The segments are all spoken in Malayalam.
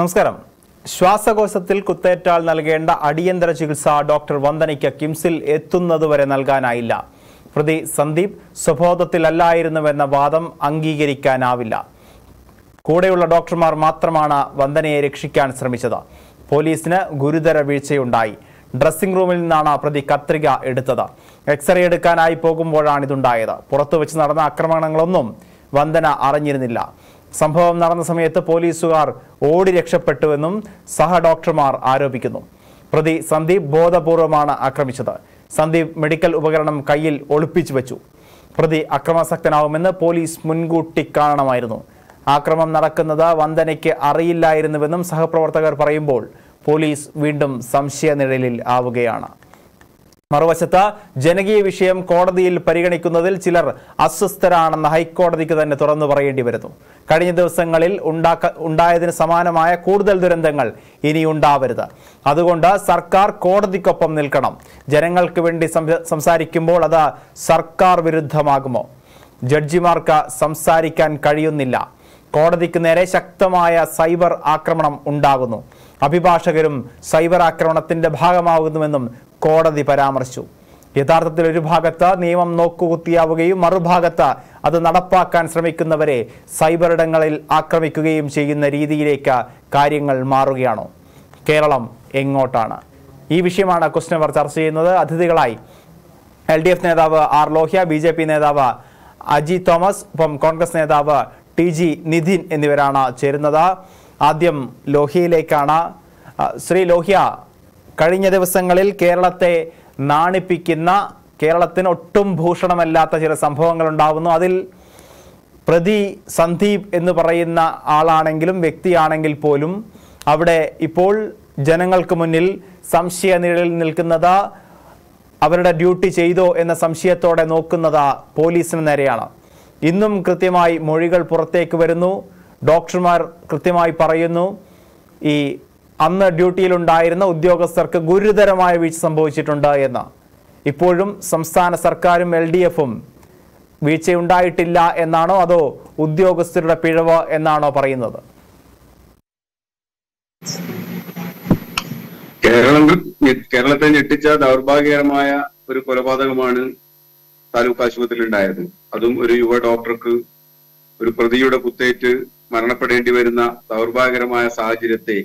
നമസ്കാരം ശ്വാസകോശത്തിൽ കുത്തേറ്റാൽ നൽകേണ്ട അടിയന്തര ചികിത്സ ഡോക്ടർ വന്ദനയ്ക്ക് കിംസിൽ എത്തുന്നതുവരെ നൽകാനായില്ല പ്രതി സന്ദീപ് സ്വബോധത്തിലല്ലായിരുന്നുവെന്ന വാദം അംഗീകരിക്കാനാവില്ല കൂടെയുള്ള ഡോക്ടർമാർ മാത്രമാണ് വന്ദനയെ രക്ഷിക്കാൻ ശ്രമിച്ചത് പോലീസിന് ഗുരുതര വീഴ്ചയുണ്ടായി ഡ്രസ്സിംഗ് റൂമിൽ നിന്നാണ് പ്രതി കത്രിക എടുത്തത് എക്സ്റേ എടുക്കാനായി പോകുമ്പോഴാണ് ഇതുണ്ടായത് പുറത്തു വെച്ച് നടന്ന ആക്രമണങ്ങളൊന്നും വന്ദന അറിഞ്ഞിരുന്നില്ല സംഭവം നടന്ന സമയത്ത് പോലീസുകാർ ഓടി രക്ഷപ്പെട്ടുവെന്നും സഹ ഡോക്ടർമാർ ആരോപിക്കുന്നു പ്രതി സന്ദീപ് ബോധപൂർവമാണ് ആക്രമിച്ചത് സന്ദീപ് മെഡിക്കൽ ഉപകരണം കയ്യിൽ ഒളിപ്പിച്ചു വെച്ചു പ്രതി അക്രമാസക്തനാവുമെന്ന് പോലീസ് മുൻകൂട്ടി കാണണമായിരുന്നു ആക്രമം നടക്കുന്നത് വന്ദനയ്ക്ക് അറിയില്ലായിരുന്നുവെന്നും സഹപ്രവർത്തകർ പറയുമ്പോൾ പോലീസ് വീണ്ടും സംശയനിഴലിൽ ആവുകയാണ് മറുവശത്ത് ജനകീയ വിഷയം കോടതിയിൽ പരിഗണിക്കുന്നതിൽ ചിലർ അസ്വസ്ഥരാണെന്ന് ഹൈക്കോടതിക്ക് തന്നെ തുറന്നു പറയേണ്ടി വരുന്നു കഴിഞ്ഞ ദിവസങ്ങളിൽ ഉണ്ടാക്ക ഉണ്ടായതിന് സമാനമായ കൂടുതൽ ദുരന്തങ്ങൾ ഇനി ഉണ്ടാവരുത് അതുകൊണ്ട് സർക്കാർ കോടതിക്കൊപ്പം നിൽക്കണം ജനങ്ങൾക്ക് വേണ്ടി സംസ- സംസാരിക്കുമ്പോൾ അത് സർക്കാർ വിരുദ്ധമാകുമോ ജഡ്ജിമാർക്ക് സംസാരിക്കാൻ കഴിയുന്നില്ല കോടതിക്ക് നേരെ ശക്തമായ സൈബർ ആക്രമണം ഉണ്ടാകുന്നു അഭിഭാഷകരും സൈബർ ആക്രമണത്തിന്റെ ഭാഗമാകുന്നുവെന്നും കോടതി പരാമർശിച്ചു യഥാർത്ഥത്തിൽ ഒരു ഭാഗത്ത് നിയമം നോക്കുകുത്തിയാവുകയും മറുഭാഗത്ത് അത് നടപ്പാക്കാൻ ശ്രമിക്കുന്നവരെ സൈബർ ഇടങ്ങളിൽ ആക്രമിക്കുകയും ചെയ്യുന്ന രീതിയിലേക്ക് കാര്യങ്ങൾ മാറുകയാണോ കേരളം എങ്ങോട്ടാണ് ഈ വിഷയമാണ് ക്വസ്റ്റ്യൻ അവർ ചർച്ച ചെയ്യുന്നത് അതിഥികളായി എൽ ഡി എഫ് നേതാവ് R Lohia B J P നേതാവ് അജി തോമസ് ഒപ്പം കോൺഗ്രസ് നേതാവ് ടി ജി നിധിൻ എന്നിവരാണ് ചേരുന്നത് ആദ്യം ലോഹ്യയിലേക്കാണ് ആ, ശ്രീ ലോഹ്യ കഴിഞ്ഞ ദിവസങ്ങളിൽ കേരളത്തെ നാണിപ്പിക്കുന്ന കേരളത്തിന് ഒട്ടും ഭൂഷണമല്ലാത്ത ചില സംഭവങ്ങൾ ഉണ്ടാകുന്നു അതിൽ പ്രതി സന്ദീപ് എന്ന് പറയുന്ന ആളാണെങ്കിലും വ്യക്തിയാണെങ്കിൽ പോലും അവിടെ ഇപ്പോൾ ജനങ്ങൾക്ക് മുന്നിൽ സംശയ നിഴലിൽ നിൽക്കുന്നത് അവരുടെ ഡ്യൂട്ടി ചെയ്തോ എന്ന സംശയത്തോടെ നോക്കുന്നത് പോലീസിന് നേരെയാണ് ഇന്നും കൃത്യമായി മൊഴികൾ പുറത്തേക്ക് വരുന്നു ഡോക്ടർമാർ കൃത്യമായി പറയുന്നു ഈ അന്ന് ഡ്യൂട്ടിയിലുണ്ടായിരുന്ന ഉദ്യോഗസ്ഥർക്ക് ഗുരുതരമായ വീഴ്ച സംഭവിച്ചിട്ടുണ്ട് എന്ന് ഇപ്പോഴും സംസ്ഥാന സർക്കാരും എൽ ഡി എഫും വീഴ്ചയുണ്ടായിട്ടില്ല എന്നാണോ അതോ ഉദ്യോഗസ്ഥരുടെ പിഴവ് എന്നാണോ പറയുന്നത് കേരളം കേരളത്തെ ഞെട്ടിച്ച ദൗർഭാഗ്യകരമായ ഒരു കൊലപാതകമാണ് താലൂക്ക് ആശുപത്രിയിൽ ഉണ്ടായത് അതും ഒരു യുവ ഡോക്ടർക്ക് ഒരു പ്രതിയുടെ കുത്തേറ്റ് മരണപ്പെടേണ്ടി വരുന്ന ദൗർഭാഗ്യകരമായ സാഹചര്യത്തെ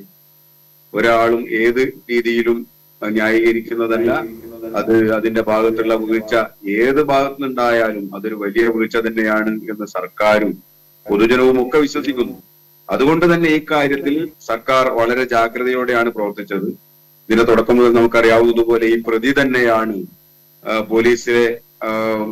ഒരാളും ഏത് രീതിയിലും ന്യായീകരിക്കുന്നതല്ല അത് അതിന്റെ ഭാഗത്തുള്ള വീഴ്ച ഏത് ഭാഗത്തുനിന്നുണ്ടായാലും അതൊരു വലിയ വീഴ്ച തന്നെയാണ് എന്ന് സർക്കാരും പൊതുജനവും ഒക്കെ വിശ്വസിക്കുന്നു അതുകൊണ്ട് തന്നെ ഈ കാര്യത്തിൽ സർക്കാർ വളരെ ജാഗ്രതയോടെയാണ് പ്രവർത്തിച്ചത് ഇതിന്റെ തുടക്കം മുതൽ നമുക്കറിയാവുന്നതുപോലെ ഈ പ്രതി തന്നെയാണ് ആ, പോലീസിലെ ആ,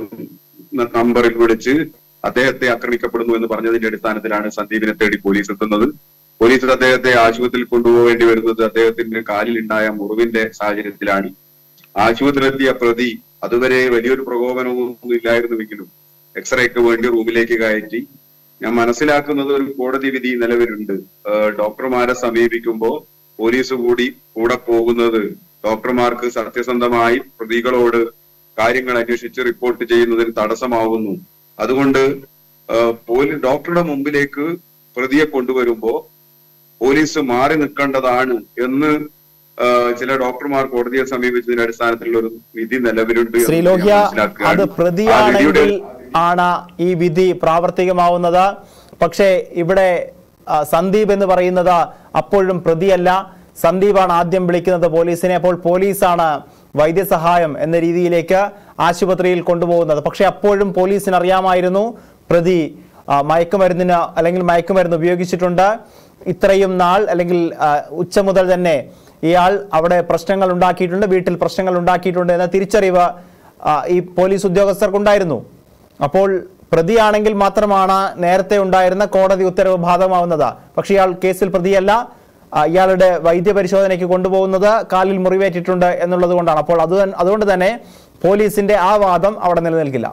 ന- നമ്പറിൽ വിളിച്ച് അദ്ദേഹത്തെ ആക്രമിക്കപ്പെടുന്നു എന്ന് പറഞ്ഞതിന്റെ അടിസ്ഥാനത്തിലാണ് സന്ദീപിനെ തേടി പോലീസ് എത്തുന്നത് പോലീസ് അദ്ദേഹത്തെ ആശുപത്രിയിൽ കൊണ്ടുപോകേണ്ടി വരുന്നത് അദ്ദേഹത്തിന്റെ കാലിലുണ്ടായ മുറിവിന്റെ സാഹചര്യത്തിലാണ് ആശുപത്രിയിലെത്തിയ പ്രതി അതുവരെ വലിയൊരു പ്രകോപനവും ഇല്ലായിരുന്നുവെങ്കിലും എക്സ്റേക്ക് വേണ്ടി റൂമിലേക്ക് കയറ്റി ഞാൻ മനസ്സിലാക്കുന്നത് ഒരു കോടതി വിധി നിലവിലുണ്ട് ഏഹ് ഡോക്ടർമാരെ സമീപിക്കുമ്പോൾ പോലീസ് കൂടി കൂടെ പോകുന്നത് ഡോക്ടർമാർക്ക് സത്യസന്ധമായി പ്രതികളോട് കാര്യങ്ങൾ അന്വേഷിച്ച് റിപ്പോർട്ട് ചെയ്യുന്നതിന് തടസ്സമാവുന്നു അതുകൊണ്ട് ഏഹ് പോലീസ് ഡോക്ടറുടെ മുമ്പിലേക്ക് പ്രതിയെ കൊണ്ടുവരുമ്പോ പോലീസ് മാറി നിൽക്കേണ്ടതാണ് എന്ന് ഏഹ് ചില ഡോക്ടർമാർ കോടതിയെ സമീപിച്ചതിന്റെ അടിസ്ഥാനത്തിലുള്ള ഒരു വിധി നിലവിലുണ്ട് എന്ന് ശ്രീ ഞാൻ ലോഹ്യ മനസ്സിലാക്കുകയാണ്. അത് ആ പ്രതിയാണെങ്കിൽ വിധിയുടെ- ആണ് ഈ വിധി പ്രാവർത്തികമാവുന്നത് പക്ഷേ ഇവിടെ ആ, സന്ദീപ് എന്ന് പറയുന്നത് അപ്പോഴും പ്രതിയല്ല സന്ദീപാണ് ആദ്യം വിളിക്കുന്നത് പോലീസിനെ അപ്പോൾ പോലീസാണ് വൈദ്യസഹായം എന്ന രീതിയിലേക്ക് ആശുപത്രിയിൽ കൊണ്ടുപോകുന്നത് പക്ഷേ അപ്പോഴും പോലീസിന് അറിയാമായിരുന്നു പ്രതി ആ, മയക്കുമരുന്നിന് അല്ലെങ്കിൽ മയക്കുമരുന്ന് ഉപയോഗിച്ചിട്ടുണ്ട് ഇത്രയും നാൾ അല്ലെങ്കിൽ ആ, ഉച്ച മുതൽ തന്നെ ഇയാൾ അവിടെ പ്രശ്നങ്ങൾ ഉണ്ടാക്കിയിട്ടുണ്ട് വീട്ടിൽ പ്രശ്നങ്ങൾ ഉണ്ടാക്കിയിട്ടുണ്ട് എന്ന തിരിച്ചറിവ് ആ, ഈ പോലീസ് ഉദ്യോഗസ്ഥർക്കുണ്ടായിരുന്നു അപ്പോൾ പ്രതിയാണെങ്കിൽ മാത്രമാണ് നേരത്തെ ഉണ്ടായിരുന്ന കോടതി ഉത്തരവ് ബാധകമാവുന്നത് പക്ഷെ ഇയാൾ കേസിൽ പ്രതിയല്ല ആ, ഇയാളുടെ വൈദ്യപരിശോധനയ്ക്ക് കൊണ്ടുപോകുന്നത് കാലിൽ മുറിവേറ്റിട്ടുണ്ട് എന്നുള്ളത് കൊണ്ടാണ് അപ്പോൾ അത് തൻ- അതുകൊണ്ട് തന്നെ പോലീസിന്റെ ആ വാദം അവിടെ നിലനിൽക്കില്ല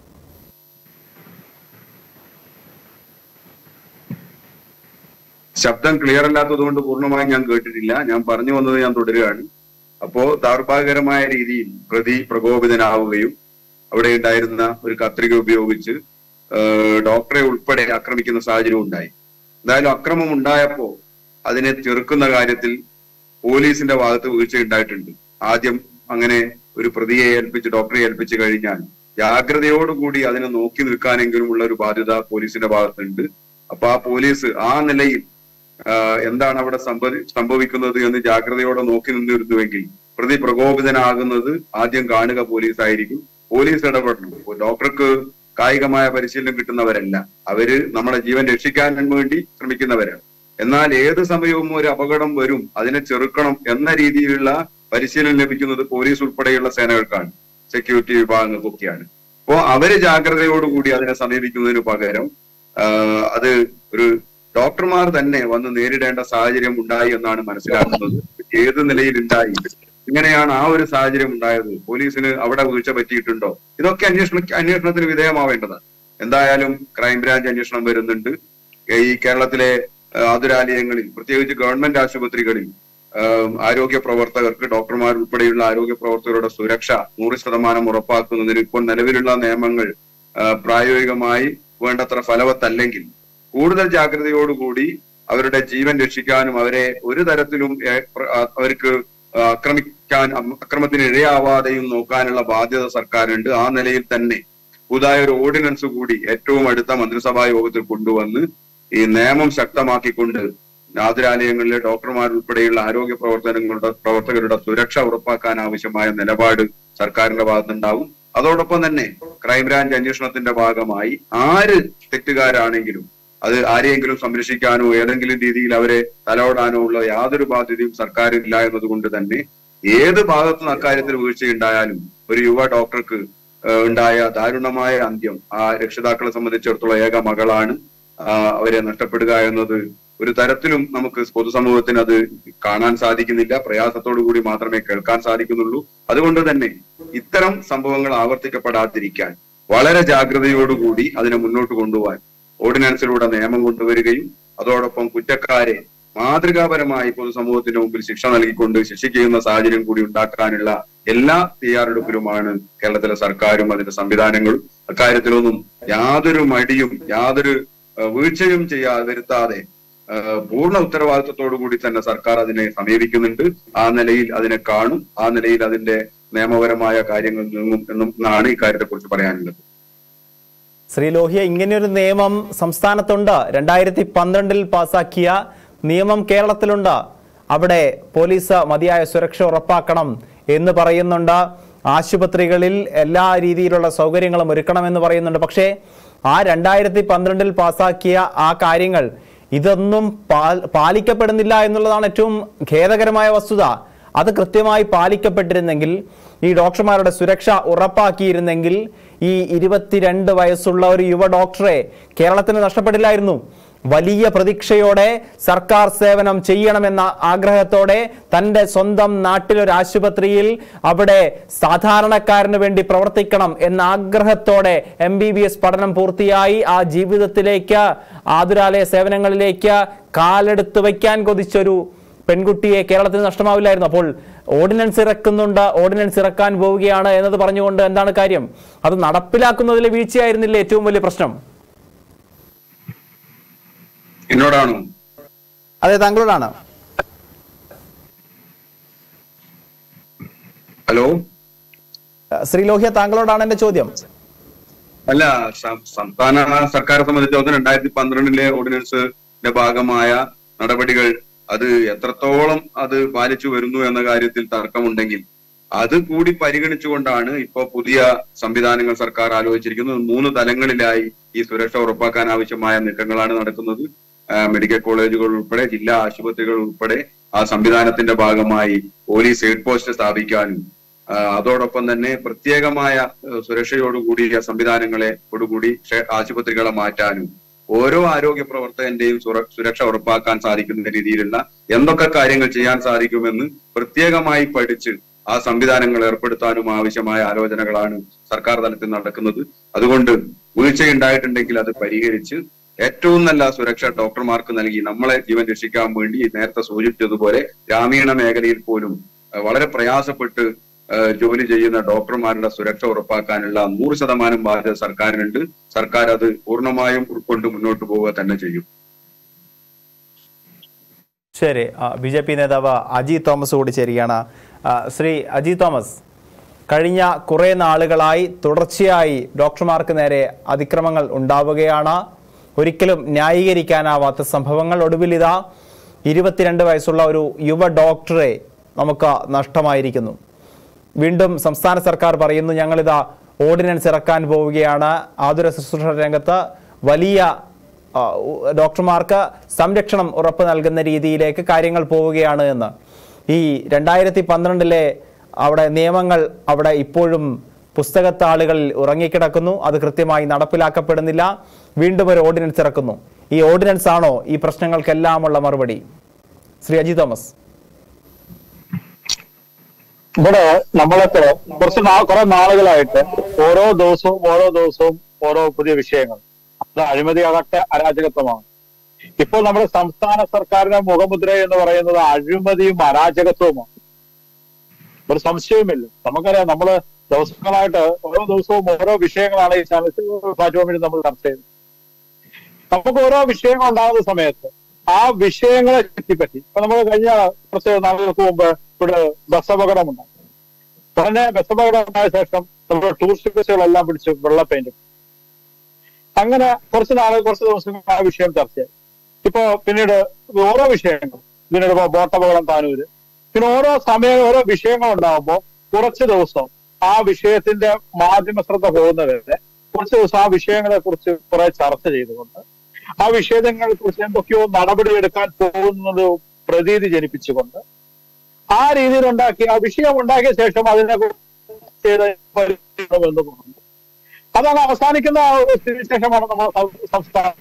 ശബ്ദം ക്ലിയർ അല്ലാത്തത് കൊണ്ട് പൂർണ്ണമായും ഞാൻ കേട്ടിട്ടില്ല ഞാൻ പറഞ്ഞു വന്നത് ഞാൻ തുടരുകയാണ് അപ്പോ ദൗർഭാഗ്യകരമായ രീതിയിൽ പ്രതി പ്രകോപിതനാവുകയും അവിടെ ഉണ്ടായിരുന്ന ഒരു കത്രിക ഉപയോഗിച്ച് ഏഹ് ഡോക്ടറെ ഉൾപ്പെടെ ആക്രമിക്കുന്ന സാഹചര്യം ഉണ്ടായി എന്തായാലും അക്രമം ഉണ്ടായപ്പോ അതിനെ ചെറുക്കുന്ന കാര്യത്തിൽ പോലീസിന്റെ ഭാഗത്ത് വീഴ്ച ഉണ്ടായിട്ടുണ്ട് ആദ്യം അങ്ങനെ ഒരു പ്രതിയെ ഏൽപ്പിച്ച് ഡോക്ടറെ ഏൽപ്പിച്ചു കഴിഞ്ഞാൽ ജാഗ്രതയോടുകൂടി അതിനെ നോക്കി നിൽക്കാനെങ്കിലും ഉള്ള ഒരു ബാധ്യത പോലീസിന്റെ ഭാഗത്തുണ്ട് അപ്പൊ ആ പോലീസ് ആ നിലയിൽ ആ, എന്താണ് അവിടെ സംഭവി സംഭവിക്കുന്നത് എന്ന് ജാഗ്രതയോടെ നോക്കി നിന്നിരുന്നുവെങ്കിൽ പ്രതി പ്രകോപിതനാകുന്നത് ആദ്യം കാണുക പോലീസ് ആയിരിക്കും പോലീസ് ഇടപെടണം ഇപ്പൊ ഡോക്ടർക്ക് കായികമായ പരിശീലനം കിട്ടുന്നവരല്ല അവര് നമ്മുടെ ജീവൻ രക്ഷിക്കാൻ വേണ്ടി ശ്രമിക്കുന്നവരാണ് എന്നാൽ ഏത് സമയവും ഒരു അപകടം വരും അതിനെ ചെറുക്കണം എന്ന രീതിയിലുള്ള പരിശീലനം ലഭിക്കുന്നത് പോലീസ് ഉൾപ്പെടെയുള്ള സേനകൾക്കാണ് സെക്യൂരിറ്റി വിഭാഗങ്ങൾക്കൊക്കെയാണ് അപ്പോ അവര് ജാഗ്രതയോടുകൂടി അതിനെ സമീപിക്കുന്നതിന് പകരം ആ, അത് ഒരു ഡോക്ടർമാർ തന്നെ വന്ന് നേരിടേണ്ട സാഹചര്യം ഉണ്ടായി എന്നാണ് മനസ്സിലാക്കുന്നത് ഏത് നിലയിൽ ഉണ്ടായി ഇങ്ങനെയാണ് ആ ഒരു സാഹചര്യം ഉണ്ടായത് പോലീസിന് അവിടെ വീഴ്ച പറ്റിയിട്ടുണ്ടോ ഇതൊക്കെ അന്വേഷണ അന്വേഷണത്തിന് വിധേയമാവേണ്ടതാണ് എന്തായാലും ക്രൈംബ്രാഞ്ച് അന്വേഷണം വരുന്നുണ്ട് ഈ കേരളത്തിലെ ആ, ആതുരാലയങ്ങളിൽ പ്രത്യേകിച്ച് ഗവൺമെന്റ് ആശുപത്രികളിൽ ആ, ആരോഗ്യ പ്രവർത്തകർക്ക് ഡോക്ടർമാർ ഉൾപ്പെടെയുള്ള ആരോഗ്യ പ്രവർത്തകരുടെ സുരക്ഷ നൂറ് ശതമാനം ഉറപ്പാക്കുന്നതിന് ഇപ്പോൾ നിലവിലുള്ള നിയമങ്ങൾ ആ, പ്രായോഗികമായി വേണ്ടത്ര ഫലവത്തല്ലെങ്കിൽ കൂടുതൽ ജാഗ്രതയോടുകൂടി അവരുടെ ജീവൻ രക്ഷിക്കാനും അവരെ ഒരു തരത്തിലും ഏ- പ്ര- ആ, അവർക്ക് ആക്രമിക്കാൻ അം- അക്രമത്തിന് ഇരയാവാതെയും നോക്കാനുള്ള ബാധ്യത സർക്കാരുണ്ട് ആ നിലയിൽ തന്നെ പുതുതായ ഒരു ഓർഡിനൻസ് കൂടി ഏറ്റവും അടുത്ത മന്ത്രിസഭാ യോഗത്തിൽ കൊണ്ടുവന്ന് ഈ നിയമം ശക്തമാക്കിക്കൊണ്ട് ആതുരാലയങ്ങളിലെ ഡോക്ടർമാർ ഉൾപ്പെടെയുള്ള ആരോഗ്യ പ്രവർത്തനങ്ങളുടെ പ്രവർത്തകരുടെ സുരക്ഷ ഉറപ്പാക്കാൻ ആവശ്യമായ നിലപാട് സർക്കാരിന്റെ ഭാഗത്തുണ്ടാവും അതോടൊപ്പം തന്നെ ക്രൈംബ്രാഞ്ച് അന്വേഷണത്തിന്റെ ഭാഗമായി ആര് തെറ്റുകാരാണെങ്കിലും അത് ആരെയെങ്കിലും സംരക്ഷിക്കാനോ ഏതെങ്കിലും രീതിയിൽ അവരെ തലോടാനോ ഉള്ള യാതൊരു ബാധ്യതയും സർക്കാരിനില്ല എന്നതുകൊണ്ട് തന്നെ ഏത് ഭാഗത്തു നിന്ന് അക്കാര്യത്തിൽ വീഴ്ചയുണ്ടായാലും ഒരു യുവ ഡോക്ടർക്ക് ഏഹ്, ഉണ്ടായ ദാരുണമായ അന്ത്യം ആ രക്ഷിതാക്കളെ സംബന്ധിച്ചിടത്തോളം ഏക മകളാണ് ആ, അവരെ നഷ്ടപ്പെടുക എന്നത് ഒരു തരത്തിലും നമുക്ക് പൊതുസമൂഹത്തിന് അത് കാണാൻ സാധിക്കുന്നില്ല പ്രയാസത്തോടു കൂടി മാത്രമേ കേൾക്കാൻ സാധിക്കുന്നുള്ളൂ അതുകൊണ്ട് തന്നെ ഇത്തരം സംഭവങ്ങൾ ആവർത്തിക്കപ്പെടാതിരിക്കാൻ വളരെ ജാഗ്രതയോടുകൂടി അതിനെ മുന്നോട്ട് കൊണ്ടുപോകാൻ ഓർഡിനൻസിലൂടെ നിയമം കൊണ്ടുവരികയും അതോടൊപ്പം കുറ്റക്കാരെ മാതൃകാപരമായി പൊതുസമൂഹത്തിന്റെ മുമ്പിൽ ശിക്ഷ നൽകിക്കൊണ്ട് ശിക്ഷിക്കുന്ന സാഹചര്യം കൂടി ഉണ്ടാക്കാനുള്ള എല്ലാ തയ്യാറെടുപ്പിലുമാണ് കേരളത്തിലെ സർക്കാരും അതിന്റെ സംവിധാനങ്ങളും അക്കാര്യത്തിലൊന്നും യാതൊരു മടിയും യാതൊരു ഏഹ്, വീഴ്ചയും ചെയ്യാ വരുത്താതെ ഏഹ്, പൂർണ്ണ ഉത്തരവാദിത്വത്തോടു കൂടി തന്നെ സർക്കാർ അതിനെ സമീപിക്കുന്നുണ്ട് ആ നിലയിൽ അതിനെ കാണും ആ നിലയിൽ അതിന്റെ നിയമപരമായ കാര്യങ്ങൾ നീങ്ങും എന്നാണ് ഇക്കാര്യത്തെ കുറിച്ച് പറയാനുള്ളത് ശ്രീ ലോഹിയ ഇങ്ങനെയൊരു നിയമം സംസ്ഥാനത്തുണ്ട് രണ്ടായിരത്തി പന്ത്രണ്ടിൽ പാസാക്കിയ നിയമം കേരളത്തിലുണ്ട് അവിടെ പോലീസ് മതിയായ സുരക്ഷ ഉറപ്പാക്കണം എന്ന് പറയുന്നുണ്ട് ആശുപത്രികളിൽ എല്ലാ രീതിയിലുള്ള സൗകര്യങ്ങളും ഒരുക്കണമെന്ന് പറയുന്നുണ്ട് പക്ഷേ ആ രണ്ടായിരത്തി പന്ത്രണ്ടിൽ പാസാക്കിയ ആ കാര്യങ്ങൾ ഇതൊന്നും പാൽ- പാലിക്കപ്പെടുന്നില്ല എന്നുള്ളതാണ് ഏറ്റവും ഖേദകരമായ വസ്തുത അത് കൃത്യമായി പാലിക്കപ്പെട്ടിരുന്നെങ്കിൽ ഈ ഡോക്ടർമാരുടെ സുരക്ഷ ഉറപ്പാക്കിയിരുന്നെങ്കിൽ ഈ ഇരുപത്തിരണ്ട് വയസ്സുള്ള ഒരു യുവ ഡോക്ടറെ കേരളത്തിന് നഷ്ടപ്പെടില്ലായിരുന്നു വലിയ പ്രതീക്ഷയോടെ സർക്കാർ സേവനം ചെയ്യണമെന്ന ആഗ്രഹത്തോടെ തൻ്റെ സ്വന്തം നാട്ടിലൊരു ആശുപത്രിയിൽ അവിടെ സാധാരണക്കാരന് വേണ്ടി പ്രവർത്തിക്കണം എന്ന ആഗ്രഹത്തോടെ എം ബി ബി എസ് പഠനം പൂർത്തിയായി ആ ജീവിതത്തിലേക്ക് ആതുരാലയ സേവനങ്ങളിലേക്ക് കാലെടുത്ത് വയ്ക്കാൻ കൊതിച്ചൊരു പെൺകുട്ടിയെ കേരളത്തിന് നഷ്ടമാവില്ലായിരുന്നു അപ്പോൾ ഓർഡിനൻസ് ഇറക്കുന്നുണ്ട് ഓർഡിനൻസ് ഇറക്കാൻ പോവുകയാണ് എന്നത് പറഞ്ഞുകൊണ്ട് എന്താണ് കാര്യം അത് നടപ്പിലാക്കുന്നതിലെ വീഴ്ചയായിരുന്നില്ലേ ഏറ്റവും വലിയ പ്രശ്നം എന്നോടാണോ അതെ താങ്കളോടാണ് ഹലോ ശ്രീ ലോഹ്യ താങ്കളോടാണ് എന്റെ ചോദ്യം അല്ല സം- സംസ്ഥാന സർക്കാരെ സംബന്ധിച്ചിടത്തോളം രണ്ടായിരത്തി പന്ത്രണ്ടിലെ ഓർഡിനൻസിന്റെ ഭാഗമായ നടപടികൾ അത് എത്രത്തോളം അത് പാലിച്ചു വരുന്നു എന്ന കാര്യത്തിൽ തർക്കമുണ്ടെങ്കിൽ അത് കൂടി പരിഗണിച്ചുകൊണ്ടാണ് ഇപ്പോ പുതിയ സംവിധാനങ്ങൾ സർക്കാർ ആലോചിച്ചിരിക്കുന്നത് മൂന്ന് തലങ്ങളിലായി ഈ സുരക്ഷ ഉറപ്പാക്കാൻ ആവശ്യമായ നീക്കങ്ങളാണ് നടക്കുന്നത് ആ, മെഡിക്കൽ കോളേജുകൾ ഉൾപ്പെടെ ജില്ലാ ആശുപത്രികൾ ഉൾപ്പെടെ ആ സംവിധാനത്തിന്റെ ഭാഗമായി പോലീസ് എയ്ഡ് പോസ്റ്റ് സ്ഥാപിക്കാനും ആ, അതോടൊപ്പം തന്നെ പ്രത്യേകമായ ഏഹ്, സുരക്ഷയോടുകൂടിയ സംവിധാനങ്ങളെ ഓടുകൂടി ക്ഷേ- ആശുപത്രികളെ മാറ്റാനും ഓരോ ആരോഗ്യ പ്രവർത്തകന്റെയും സുര- സുരക്ഷ ഉറപ്പാക്കാൻ സാധിക്കുന്ന രീതിയിലുള്ള എന്തൊക്കെ കാര്യങ്ങൾ ചെയ്യാൻ സാധിക്കുമെന്ന് പ്രത്യേകമായി പഠിച്ച് ആ സംവിധാനങ്ങൾ ഏർപ്പെടുത്താനും ആവശ്യമായ ആലോചനകളാണ് സർക്കാർ തലത്തിൽ നടക്കുന്നത് അതുകൊണ്ട് വീഴ്ചയുണ്ടായിട്ടുണ്ടെങ്കിൽ അത് പരിഹരിച്ച് ഏറ്റവും നല്ല സുരക്ഷ ഡോക്ടർമാർക്ക് നൽകി നമ്മളെ ജീവൻ രക്ഷിക്കാൻ വേണ്ടി നേരത്തെ സൂചിപ്പിച്ചതുപോലെ ഗ്രാമീണ മേഖലയിൽ പോലും ഏഹ്, വളരെ പ്രയാസപ്പെട്ട് ഏഹ്, ജോലി ചെയ്യുന്ന ഡോക്ടർമാരുടെ സുരക്ഷ ഉറപ്പാക്കാനുള്ള നൂറ് ശതമാനം ബാധ്യത സർക്കാരിനുണ്ട് സർക്കാർ അത് പൂർണ്ണമായും ഉൾക്കൊണ്ട് മുന്നോട്ട് പോവുക തന്നെ ചെയ്യും ശരി ബി ജെ പി നേതാവ് അജി തോമസ് കൂടി ചേരുകയാണ് ആ, ശ്രീ അജി തോമസ് കഴിഞ്ഞ കുറേ നാളുകളായി തുടർച്ചയായി ഡോക്ടർമാർക്ക് നേരെ അതിക്രമങ്ങൾ ഉണ്ടാവുകയാണ് ഒരിക്കലും ന്യായീകരിക്കാനാവാത്ത സംഭവങ്ങൾ ഒടുവിൽ ഇതാ ഇരുപത്തിരണ്ട് വയസ്സുള്ള ഒരു യുവ ഡോക്ടറെ നമുക്ക് നഷ്ടമായിരിക്കുന്നു വീണ്ടും സംസ്ഥാന സർക്കാർ പറയുന്നു ഞങ്ങളിതാ ഓർഡിനൻസ് ഇറക്കാൻ പോവുകയാണ് ആതുര ശുശ്രൂഷ രംഗത്ത് വലിയ ആ, ഉ- ഡോക്ടർമാർക്ക് സംരക്ഷണം ഉറപ്പ് നൽകുന്ന രീതിയിലേക്ക് കാര്യങ്ങൾ പോവുകയാണ് എന്ന് ഈ രണ്ടായിരത്തി പന്ത്രണ്ടിലെ അവിടെ നിയമങ്ങൾ അവിടെ ഇപ്പോഴും പുസ്തകത്താളുകളിൽ ഉറങ്ങിക്കിടക്കുന്നു അത് കൃത്യമായി നടപ്പിലാക്കപ്പെടുന്നില്ല വീണ്ടും ഒരു ഓർഡിനൻസ് ഇറക്കുന്നു ഈ ഓർഡിനൻസ് ആണോ ഈ പ്രശ്നങ്ങൾക്കെല്ലാമുള്ള മറുപടി ശ്രീ അജി തോമസ് ഇവിടെ നമ്മളൊക്കെ കുറച്ച് നാ കുറെ നാളുകളായിട്ട് ഓരോ ദിവസവും ഓരോ ദിവസവും ഓരോ പുതിയ വിഷയങ്ങൾ അത് അഴിമതിയാകട്ടെ അരാജകത്വമാണ് ഇപ്പോൾ നമ്മുടെ സംസ്ഥാന സർക്കാരിന്റെ മുഖമുദ്ര എന്ന് പറയുന്നത് അഴിമതിയും അരാജകത്വവുമാണ് ഒരു സംശയവുമില്ല നമുക്കറിയാം നമ്മള് ദിവസങ്ങളായിട്ട് ഓരോ ദിവസവും ഓരോ വിഷയങ്ങളാണ് ഈ ചാനൽ പ്ലാറ്റ്ഫോമിൽ നമ്മൾ ചർച്ച ചെയ്യുന്നത് നമുക്ക് ഓരോ വിഷയങ്ങൾ ഉണ്ടാകുന്ന സമയത്ത് ആ വിഷയങ്ങളെ ചുറ്റിപ്പറ്റി ഇപ്പൊ നമ്മൾ കഴിഞ്ഞ കുറച്ച് നാളുകൾക്ക് മുമ്പ് ഇവിടെ ബസ് അപകടമുണ്ടായി ഉടനെ ബസ് അപകടം ഉണ്ടായ ശേഷം നമ്മുടെ ടൂറിസ്റ്റ് ബസ്സുകളെല്ലാം പിടിച്ച് വെള്ള പെയിന്റ് അങ്ങനെ കുറച്ച് നാൾ കുറച്ച് ദിവസങ്ങൾ ആ വിഷയം ചർച്ചയായി ഇപ്പോ പിന്നീട് ഓരോ വിഷയങ്ങൾ പിന്നീട് ഇപ്പോ ബോട്ടപകടം താനൂര് പിന്നെ ഓരോ സമയം ഓരോ വിഷയങ്ങൾ ഉണ്ടാകുമ്പോൾ കുറച്ച് ദിവസം ആ വിഷയത്തിന്റെ മാധ്യമ ശ്രദ്ധ പോകുന്നവരെ കുറച്ച് ദിവസം ആ വിഷയങ്ങളെ കുറിച്ച് കുറെ ചർച്ച ചെയ്തുകൊണ്ട് ആ വിഷയങ്ങളെ കുറിച്ച് എന്തൊക്കെയോ നടപടിയെടുക്കാൻ പോകുന്നത് പ്രതീതി ജനിപ്പിച്ചുകൊണ്ട് ആ രീതിയിൽ ഉണ്ടാക്കി ആ വിഷയം ഉണ്ടാക്കിയ ശേഷം അതിനെ എന്ന് പറഞ്ഞു അതാണ് അവസാനിക്കുന്ന ആ ഒരു സ്ഥിതിവിശേഷമാണ് നമ്മുടെ സം- സംസ്ഥാനം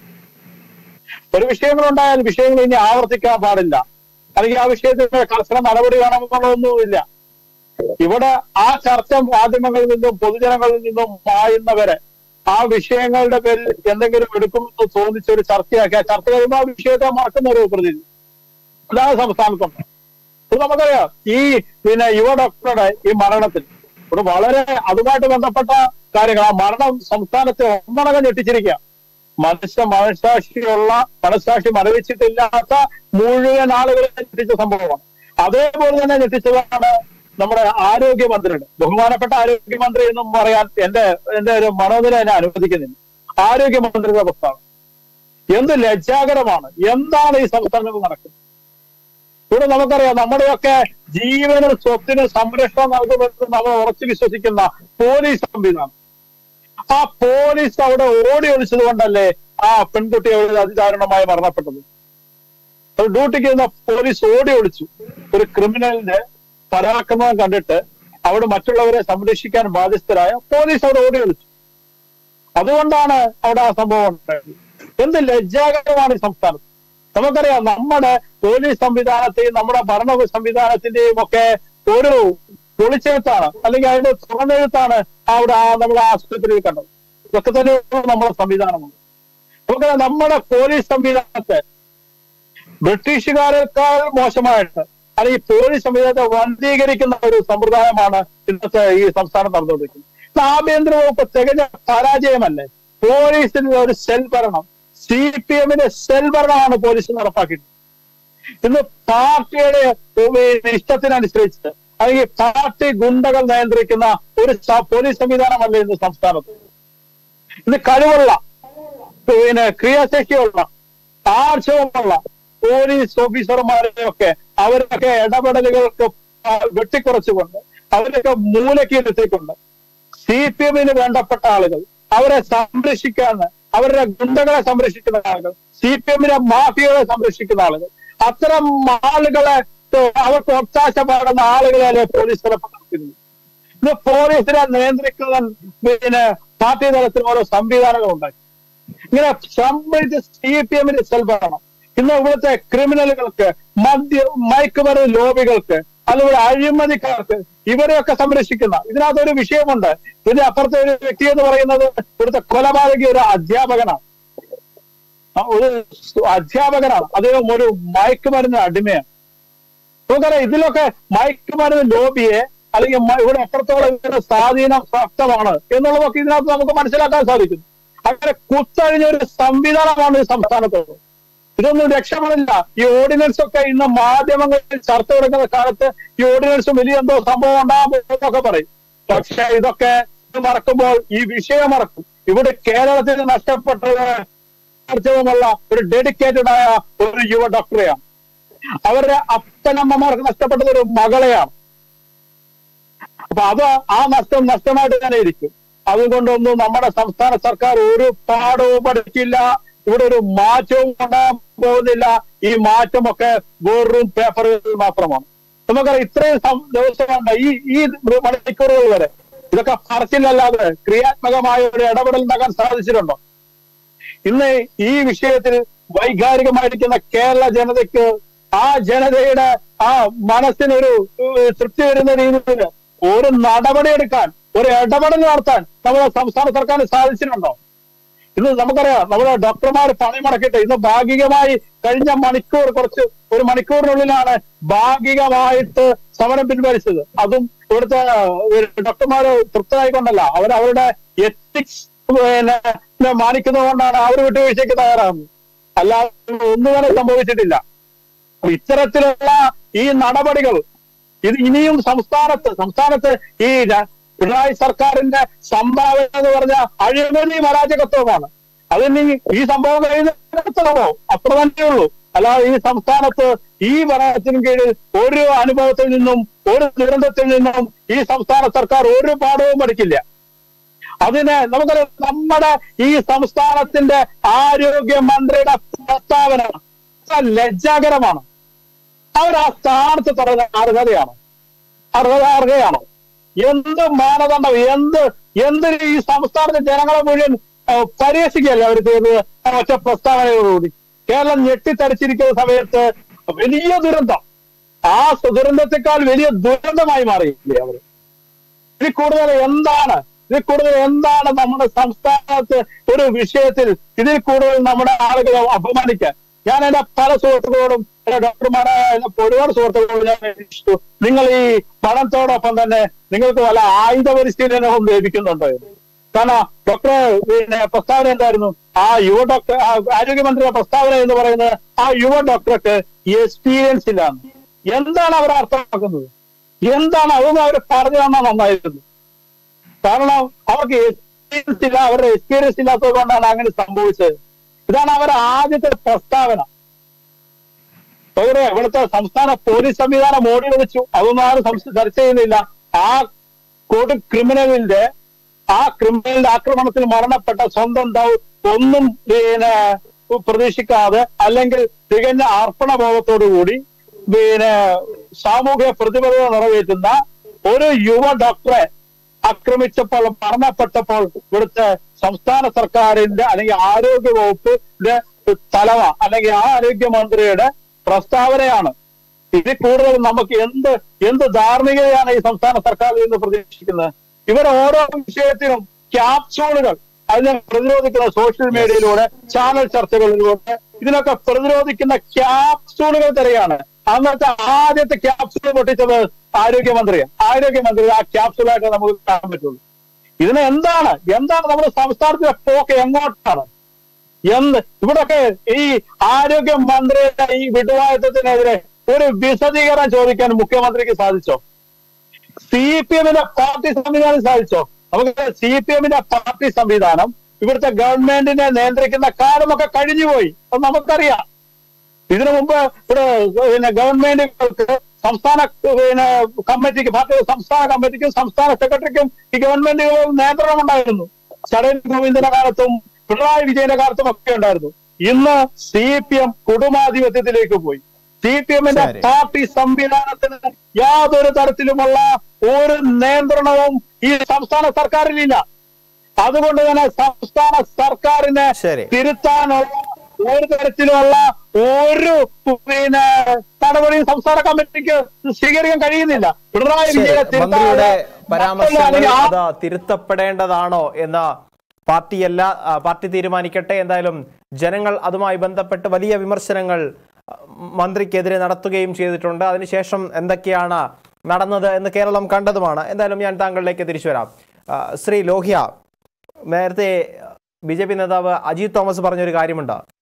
ഒരു വിഷയങ്ങൾ ഉണ്ടായാൽ വിഷയങ്ങൾ ഇനി ആവർത്തിക്കാൻ പാടില്ല അല്ലെങ്കിൽ ആ വിഷയത്തിന് കർശന നടപടി വേണമെന്നുള്ളതൊന്നുമില്ല ഇവിടെ ആ ചർച്ച മാധ്യമങ്ങളിൽ നിന്നും പൊതുജനങ്ങളിൽ നിന്നും മായുന്നവരെ ആ വിഷയങ്ങളുടെ പേരിൽ എന്തെങ്കിലും എടുക്കുമെന്ന് തോന്നിച്ച ഒരു ചർച്ചയാക്കി ആ ചർച്ച കഴിയുമ്പോൾ ആ വിഷയത്തെ മറക്കുന്ന ഒരു പ്രതിനിധി അതാണ് സംസ്ഥാനത്തുണ്ട് ഇത് നമുക്കറിയാം ഈ പിന്നെ യുവ ഡോക്ടറുടെ ഈ മരണത്തിൽ ഇവിടെ വളരെ അതുമായിട്ട് ബന്ധപ്പെട്ട കാര്യങ്ങൾ ആ മരണം സംസ്ഥാനത്തെ ഒന്നടങ്കം ഞെട്ടിച്ചിരിക്കുക മനുഷ്യ മനസാക്ഷിയുള്ള മനസാക്ഷി മരവിച്ചിട്ടില്ലാത്ത മുഴുവൻ ആളുകളെ ഞെട്ടിച്ച സംഭവമാണ് അതേപോലെ തന്നെ ഞെട്ടിച്ചതാണ് നമ്മുടെ ആരോഗ്യമന്ത്രിയുടെ ബഹുമാനപ്പെട്ട ആരോഗ്യമന്ത്രി എന്നും പറയാൻ എന്റെ എന്റെ ഒരു മനോനില എന്നെ അനുവദിക്കുന്നില്ല ആരോഗ്യമന്ത്രിയുടെ പ്രസ്താവന എന്ത് ലജ്ജാകരമാണ് എന്താണ് ഈ സംസ്ഥാനത്ത് നടക്കുന്നത് ഇവിടെ നമുക്കറിയാം നമ്മുടെയൊക്കെ ജീവനും സ്വത്തിനും സംരക്ഷണം നൽകുമെന്ന് നമ്മൾ ഉറച്ചു വിശ്വസിക്കുന്ന പോലീസ് സംവിധാനം ആ പോലീസ് അവിടെ ഓടി ഒളിച്ചത് കൊണ്ടല്ലേ ആ പെൺകുട്ടി അവിടെ അതിദാരുണമായി മരണപ്പെട്ടത് ഒരു ഡ്യൂട്ടിക്ക് ഇരുന്ന പോലീസ് ഓടി ഒളിച്ചു ഒരു ക്രിമിനലിന്റെ പരാക്രമം കണ്ടിട്ട് അവിടെ മറ്റുള്ളവരെ സംരക്ഷിക്കാൻ ബാധ്യസ്ഥരായ പോലീസ് അവിടെ ഓടി ഒളിച്ചു അതുകൊണ്ടാണ് അവിടെ ആ സംഭവം ഉണ്ടായത് എന്ത് ലജ്ജാകരമാണ് ഈ സംസ്ഥാനത്ത് നമുക്കറിയാം നമ്മുടെ പോലീസ് സംവിധാനത്തെയും നമ്മുടെ ഭരണ സംവിധാനത്തിന്റെയും ഒക്കെ ഒരു പൊളിച്ചെഴുത്താണ് അല്ലെങ്കിൽ അതിന്റെ തുറന്നെഴുത്താണ് അവിടെ ആ നമ്മുടെ ആശുപത്രിയിൽ കണ്ടത് ഇതൊക്കെ തന്നെയാണ് നമ്മുടെ സംവിധാനമാണ് നമുക്കറിയാം നമ്മുടെ പോലീസ് സംവിധാനത്തെ ബ്രിട്ടീഷുകാരെക്കാൾ മോശമായിട്ട് അല്ലെങ്കിൽ പോലീസ് സംവിധാനത്തെ വന്ധീകരിക്കുന്ന ഒരു സമ്പ്രദായമാണ് ഇന്നത്തെ ഈ സംസ്ഥാനം നടന്നുകൊണ്ടിരിക്കുന്നത് ഇത് ആഭ്യന്തര വകുപ്പ് തികഞ്ഞ പരാജയമല്ലേ പോലീസിന് ഒരു സെൽ ഭരണം സി പി എമ്മിന്റെ സെൽ ഭരണമാണ് പോലീസ് നടപ്പാക്കിയിട്ടുള്ളത് ഇന്ന് പാർട്ടിയുടെ ഇഷ്ടത്തിനനുസരിച്ച് അല്ലെങ്കിൽ പാർട്ടി ഗുണ്ടകൾ നിയന്ത്രിക്കുന്ന ഒരു സ- പോലീസ് സംവിധാനമല്ല ഇന്ന് സംസ്ഥാനത്ത് ഇന്ന് കഴിവുള്ള പിന്നെ ക്രിയാശേഷിയുള്ള ആർജവമുള്ള പോലീസ് ഓഫീസർമാരെയൊക്കെ അവരൊക്കെ ഇടപെടലുകൾക്ക് ആ വെട്ടിക്കുറച്ചുകൊണ്ട് അവരൊക്കെ മൂലയ്ക്ക് ഇരുത്തിക്കൊണ്ട് സി പി എമ്മിന് വേണ്ടപ്പെട്ട ആളുകൾ അവരെ സംരക്ഷിക്കാൻ അവരുടെ ഗുണ്ടകളെ സംരക്ഷിക്കുന്ന ആളുകൾ സി പി എമ്മിനെ മാഫിയകളെ സംരക്ഷിക്കുന്ന ആളുകൾ അത്തരം ആളുകളെ ഏഹ്, അവർക്ക് ഒത്താശ പാടുന്ന ആളുകളെ പോലീസ് നടത്തുന്നു ഇന്ന് പോലീസിനെ നിയന്ത്രിക്കുന്ന പിന്നെ പാർട്ടി തലത്തിൽ ഓരോ സംവിധാനങ്ങൾ ഉണ്ടാക്കി ഇങ്ങനെ സംബന്ധിച്ച് സി പി എമ്മിന് സെൽഭരണം ഇന്ന് ഇവിടുത്തെ ക്രിമിനലുകൾക്ക് മദ്യ മയക്കുമരുന്ന് ലോബികൾക്ക് അതുപോലെ അഴിമതിക്കാർക്ക് ഇവരെയൊക്കെ സംരക്ഷിക്കുന്ന ഇതിനകത്ത് ഒരു വിഷയമുണ്ട് ഇതിന്റെ അപ്പുറത്തെ ഒരു വ്യക്തി എന്ന് പറയുന്നത് ഇവിടുത്തെ കൊലപാതകി ഒരു അധ്യാപകനാണ് ആ, ഒരു അധ്യാപകനാണ് അദ്ദേഹം ഒരു മയക്കുമരുന്ന് അടിമയാണ് നമുക്കറിയാം ഇതിലൊക്കെ മയക്കുമരുന്ന് ലോബിയെ അല്ലെങ്കിൽ മ- ഇവിടെ എത്രത്തോളം ഇതിന്റെ സ്വാധീനം ശക്തമാണ് എന്നുള്ളതൊക്കെ ഇതിനകത്ത് നമുക്ക് മനസ്സിലാക്കാൻ സാധിക്കും അങ്ങനെ കുത്തഴിഞ്ഞ ഒരു സംവിധാനമാണ് ഈ സംസ്ഥാനത്തുള്ളത് ഇതൊന്നും രക്ഷപ്പെടില്ല ഈ ഓർഡിനൻസ് ഒക്കെ ഇന്ന് മാധ്യമങ്ങളിൽ ചർച്ച കൊടുക്കുന്ന കാലത്ത് ഈ ഓർഡിനൻസ് വലിയ എന്തോ സംഭവം ഉണ്ടാകുമെന്നൊക്കെ പറയും പക്ഷെ ഇതൊക്കെ മറക്കുമ്പോൾ ഈ വിഷയം മറക്കും ഇവിടെ കേരളത്തിൽ നഷ്ടപ്പെട്ടത് ആർജവമുള്ള ഒരു ഡെഡിക്കേറ്റഡ് ആയ ഒരു യുവ ഡോക്ടറെയാണ് അവരുടെ അപ്പനമ്മമാർക്ക് നഷ്ടപ്പെട്ടത് ഒരു മകളെയാണ് അപ്പൊ അത് ആ നഷ്ടം നഷ്ടമായിട്ട് തന്നെ ഇരിക്കും അതുകൊണ്ടൊന്നും നമ്മുടെ സംസ്ഥാന സർക്കാർ ഒരു പാഠവും പഠിക്കില്ല ഇവിടെ ഒരു മാറ്റവും ഉണ്ടാകാൻ പോകുന്നില്ല ഈ മാറ്റമൊക്കെ വെറും പേപ്പറുകളിൽ മാത്രമാണ് നമുക്കറിയാം ഇത്രയും സം- ദിവസമുണ്ട് ഈ ഈ മണിക്കൂറുകൾ വരെ ഇതൊക്കെ പറച്ചിലല്ലാതെ ക്രിയാത്മകമായ ഒരു ഇടപെടൽ ഉണ്ടാക്കാൻ സാധിച്ചിട്ടുണ്ടോ ഇന്ന് ഈ വിഷയത്തിൽ വൈകാരികമായിരിക്കുന്ന കേരള ജനതയ്ക്ക് ആ ജനതയുടെ ആ മനസ്സിനൊരു ഏഹ്, തൃപ്തി വരുന്ന രീതിയിൽ ഒരു നടപടിയെടുക്കാൻ ഒരു ഇടപെടൽ നടത്താൻ നമ്മുടെ സംസ്ഥാന സർക്കാരിന് സാധിച്ചിട്ടുണ്ടോ ഇന്ന് നമുക്കറിയാം നമ്മുടെ ഡോക്ടർമാർ പണി മുടക്കിയിട്ട് ഇന്ന് ഭാഗികമായി കഴിഞ്ഞ മണിക്കൂർ കുറച്ച് ഒരു മണിക്കൂറിനുള്ളിലാണ് ഭാഗികമായിട്ട് സമരം പിൻവലിച്ചത് അതും ഇവിടുത്തെ ഏഹ്, ഡോക്ടർമാര് തൃപ്തരായിക്കൊണ്ടല്ല അവർ അവരുടെ എത്തിക്സ് പിന്നെ മാനിക്കുന്നതുകൊണ്ടാണ് അവർ വിട്ടുവീഴ്ചയ്ക്ക് തയ്യാറാകുന്നത് അല്ലാതെ ഒന്നും തന്നെ സംഭവിച്ചിട്ടില്ല അപ്പൊ ഇത്തരത്തിലുള്ള ഈ നടപടികൾ ഇത് ഇനിയും സംസ്ഥാനത്ത് സംസ്ഥാനത്ത് ഈ ര- പിണറായി സർക്കാരിന്റെ സംഭാവന എന്ന് പറഞ്ഞ അഴിമതി അരാജകത്വമാണ് അതിനി ഈ സംഭവം കഴിയുന്നിടത്തോളമോ അത്ര തന്നെ ഉള്ളൂ അല്ലാതെ ഈ സംസ്ഥാനത്ത് ഈ ഭരണത്തിന് കീഴിൽ ഒരു അനുഭവത്തിൽ നിന്നും ഒരു ദുരന്തത്തിൽ നിന്നും ഈ സംസ്ഥാന സർക്കാർ ഒരു പാഠവും പഠിക്കില്ല അതിന് നമുക്കറിയാം നമ്മുടെ ഈ സംസ്ഥാനത്തിന്റെ ആരോഗ്യ മന്ത്രിയുടെ പ്രസ്താവന ലജ്ജാകരമാണ് അവർ ആ സ്ഥാനത്ത് തുടങ്ങുന്ന അർഹതയാണോ അർഹത അർഹതയാണോ എന്ത് മാനദണ്ഡം എന്ത് എന്ത് ഈ സംസ്ഥാനത്തെ ജനങ്ങളെ മുഴുവൻ ആ, പരിഹസിക്കുകയല്ലേ അവർ ചെയ്തത് ആ ഒറ്റ പ്രസ്താവനയോടുകൂടി കേരളം ഞെട്ടിത്തരിച്ചിരിക്കുന്ന സമയത്ത് വലിയ ദുരന്തം ആ ദുരന്തത്തെക്കാൾ വലിയ ദുരന്തമായി മാറിയില്ലേ അവര് ഇതിൽ കൂടുതൽ എന്താണ് ഇതിൽ കൂടുതൽ എന്താണ് നമ്മുടെ സംസ്ഥാനത്ത് ഒരു വിഷയത്തിൽ ഇതിൽ കൂടുതൽ നമ്മുടെ ആളുകളെ അപമാനിക്കാൻ ഞാൻ എന്റെ പല സുഹൃത്തുക്കളോടും എന്റെ ഡോക്ടർമാരെ എന്റെ ഒരുപാട് സുഹൃത്തുക്കളോട് ഞാൻ അന്വേഷിച്ചു നിങ്ങൾ ഈ പഠനത്തോടൊപ്പം തന്നെ നിങ്ങൾക്ക് വല്ല ആയുധ പരിശീലനവും ലഭിക്കുന്നുണ്ടോ എന്ന് കാരണം ഡോക്ടർ പിന്നെ പ്രസ്താവന എന്തായിരുന്നു ആ യുവ ഡോക്ടർ ആ ആരോഗ്യമന്ത്രിയുടെ പ്രസ്താവന എന്ന് പറയുന്നത് ആ യുവ ഡോക്ടർക്ക് എക്സ്പീരിയൻസ് ഇല്ലാന്ന് എന്താണ് അവർ അർത്ഥമാക്കുന്നത് എന്താണ് അതൊന്നും അവർ പറഞ്ഞു തന്നാൽ നന്നായിരുന്നു കാരണം അവർക്ക് എക്സ്പീരിയൻസ് ഇല്ല അവരുടെ എക്സ്പീരിയൻസ് ഇല്ലാത്തത് കൊണ്ടാണ് അങ്ങനെ സംഭവിച്ചത് ഇതാണ് അവരുടെ ആദ്യത്തെ പ്രസ്താവന പകരം ഇവിടുത്തെ സംസ്ഥാന പോലീസ് സംവിധാനം ഓടി വിളിച്ചു അതൊന്നും ആരും സംസ്ഥ- ചർച്ച ചെയ്യുന്നില്ല ആ കൊടു ക്രിമിനലിന്റെ ആ ക്രിമിനലിന്റെ ആക്രമണത്തിൽ മരണപ്പെട്ട സ്വന്തം ദൗ- ഒന്നും പിന്നെ പ്രതീക്ഷിക്കാതെ അല്ലെങ്കിൽ തികഞ്ഞ അർപ്പണബോധത്തോടു കൂടി പിന്നെ സാമൂഹിക പ്രതിബദ്ധത നിറവേറ്റുന്ന ഒരു യുവ ഡോക്ടറെ ആക്രമിച്ചപ്പോൾ മരണപ്പെട്ടപ്പോൾ ഇവിടുത്തെ സംസ്ഥാന സർക്കാരിന്റെ അല്ലെങ്കിൽ ആരോഗ്യ വകുപ്പിന്റെ തലവ അല്ലെങ്കിൽ ആ ആരോഗ്യമന്ത്രിയുടെ പ്രസ്താവനയാണ് ഇതിൽ കൂടുതൽ നമുക്ക് എന്ത് എന്ത് ധാർമ്മികതയാണ് ഈ സംസ്ഥാന സർക്കാരിൽ നിന്ന് പ്രതീക്ഷിക്കുന്നത് ഇവർ ഓരോ വിഷയത്തിനും ക്യാപ്സൂളുകൾ അതിനെ പ്രതിരോധിക്കുന്ന സോഷ്യൽ മീഡിയയിലൂടെ ചാനൽ ചർച്ചകളിലൂടെ ഇതിനൊക്കെ പ്രതിരോധിക്കുന്ന ക്യാപ്സൂളുകൾ തരികയാണ് അന്നത്തെ ആദ്യത്തെ ക്യാപ്സൂൾ പൊട്ടിച്ചത് ആരോഗ്യമന്ത്രിയാണ് ആരോഗ്യമന്ത്രി ആ ക്യാപ്സൂളായിട്ട് നമുക്ക് കാണാൻ പറ്റുള്ളൂ ഇതിന് എന്താണ് എന്താണ് നമ്മുടെ സംസ്ഥാനത്തിലെ പോക്ക് എങ്ങോട്ടാണ് എന്ത് ഇവിടൊക്കെ ഈ ആരോഗ്യ മന്ത്രിയുടെ ഈ വിടുവായത്വത്തിനെതിരെ ഒരു വിശദീകരണം ചോദിക്കാൻ മുഖ്യമന്ത്രിക്ക് സാധിച്ചോ സി പി എമ്മിന്റെ പാർട്ടി സംവിധാനം സാധിച്ചോ നമുക്ക് സി പി എമ്മിന്റെ പാർട്ടി സംവിധാനം ഇവിടുത്തെ ഗവൺമെന്റിനെ നിയന്ത്രിക്കുന്ന കാലമൊക്കെ കഴിഞ്ഞുപോയി അത് നമുക്കറിയാം ഇതിനു മുമ്പ് ഇവിടെ പിന്നെ ഗവൺമെന്റുകൾക്ക് സംസ്ഥാന പിന്നെ കമ്മിറ്റിക്ക് പാർട്ടിയുടെ സംസ്ഥാന കമ്മിറ്റിക്കും സംസ്ഥാന സെക്രട്ടറിക്കും ഈ ഗവൺമെന്റുകളും നിയന്ത്രണം ഉണ്ടായിരുന്നു ചടൻ ഗോവിന്ദന്റെ കാലത്തും പിണറായി വിജയന്റെ കാലത്തും ഒക്കെ ഉണ്ടായിരുന്നു ഇന്ന് സി പി എം കുടുംബാധിപത്യത്തിലേക്ക് പോയി സി പി എമ്മിന്റെ ശരി. പാർട്ടി സംവിധാനത്തിന് യാതൊരു തരത്തിലുമുള്ള ഒരു നിയന്ത്രണവും ഈ സംസ്ഥാന സർക്കാരിലില്ല അതുകൊണ്ട് തന്നെ സംസ്ഥാന സർക്കാരിനെ ശരി. തിരുത്താനുള്ള ഒരു തരത്തിലുള്ള ഒരു പിന്നെ നടപടിയും സംസ്ഥാന കമ്മിറ്റിക്ക് സ്വീകരിക്കാൻ കഴിയുന്നില്ല പിണറായി ശരി. വിജയനെ മന്ത്രിയുടെ തിരുത്താനുള്ള പരാമർശങ്ങൾ അല്ലെങ്കിൽ ആ- അത് തിരുത്തപ്പെടേണ്ടതാണോ എന്ന് പാർട്ടിയല്ല ആ, പാർട്ടി തീരുമാനിക്കട്ടെ എന്തായാലും ജനങ്ങൾ അതുമായി ബന്ധപ്പെട്ട് വലിയ വിമർശനങ്ങൾ ആ, മന്ത്രിക്കെതിരെ നടത്തുകയും ചെയ്തിട്ടുണ്ട് അതിനുശേഷം എന്തൊക്കെയാണ് നടന്നത് എന്ന് കേരളം കണ്ടതുമാണ് എന്തായാലും ഞാൻ താങ്കളിലേക്ക് തിരിച്ചു വരാം ആ, ശ്രീ ലോഹ്യ നേരത്തെ ബി ജെ പി നേതാവ് അജിത് തോമസ് പറഞ്ഞൊരു കാര്യമുണ്ട്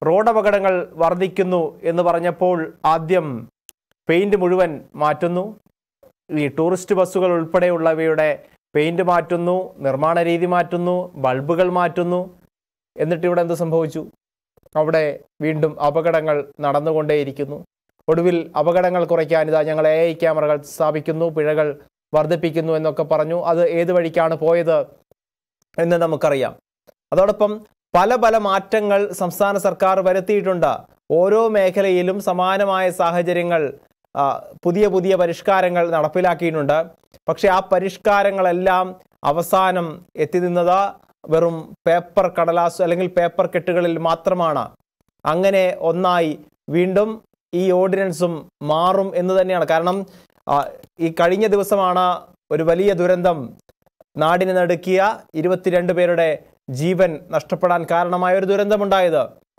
റോഡ് അപകടങ്ങൾ വർദ്ധിക്കുന്നു എന്ന് പറഞ്ഞപ്പോൾ ആദ്യം പെയിന്റ് മുഴുവൻ മാറ്റുന്നു ഈ ടൂറിസ്റ്റ് ബസ്സുകൾ ഉൾപ്പെടെയുള്ളവയുടെ പെയിന്റ് മാറ്റുന്നു നിർമ്മാണ രീതി മാറ്റുന്നു ബൾബുകൾ മാറ്റുന്നു എന്നിട്ട് ഇവിടെ എന്ത് സംഭവിച്ചു അവിടെ വീണ്ടും അപകടങ്ങൾ നടന്നുകൊണ്ടേയിരിക്കുന്നു ഒടുവിൽ അപകടങ്ങൾ കുറയ്ക്കാൻ ഇതാ ഞങ്ങൾ എ ഐ ക്യാമറകൾ സ്ഥാപിക്കുന്നു പിഴകൾ വർദ്ധിപ്പിക്കുന്നു എന്നൊക്കെ പറഞ്ഞു അത് ഏത് വഴിക്കാണ് പോയത് എന്ന് നമുക്കറിയാം അതോടൊപ്പം പല പല മാറ്റങ്ങൾ സംസ്ഥാന സർക്കാർ വരുത്തിയിട്ടുണ്ട് ഓരോ മേഖലയിലും സമാനമായ സാഹചര്യങ്ങൾ ആ, പുതിയ പുതിയ പരിഷ്കാരങ്ങൾ നടപ്പിലാക്കിയിട്ടുണ്ട് പക്ഷേ ആ പരിഷ്കാരങ്ങളെല്ലാം അവസാനം എത്തി നിന്നത് വെറും പേപ്പർ കടലാസ് അല്ലെങ്കിൽ പേപ്പർ കെട്ടുകളിൽ മാത്രമാണ് അങ്ങനെ ഒന്നായി വീണ്ടും ഈ ഓർഡിനൻസും മാറും എന്ന് തന്നെയാണ് കാരണം ആ, ഈ കഴിഞ്ഞ ദിവസമാണ് ഒരു വലിയ ദുരന്തം നാടിനെ നടുക്കിയ ഇരുപത്തിരണ്ട് പേരുടെ ജീവൻ നഷ്ടപ്പെടാൻ കാരണമായ ഒരു ദുരന്തമുണ്ടായത്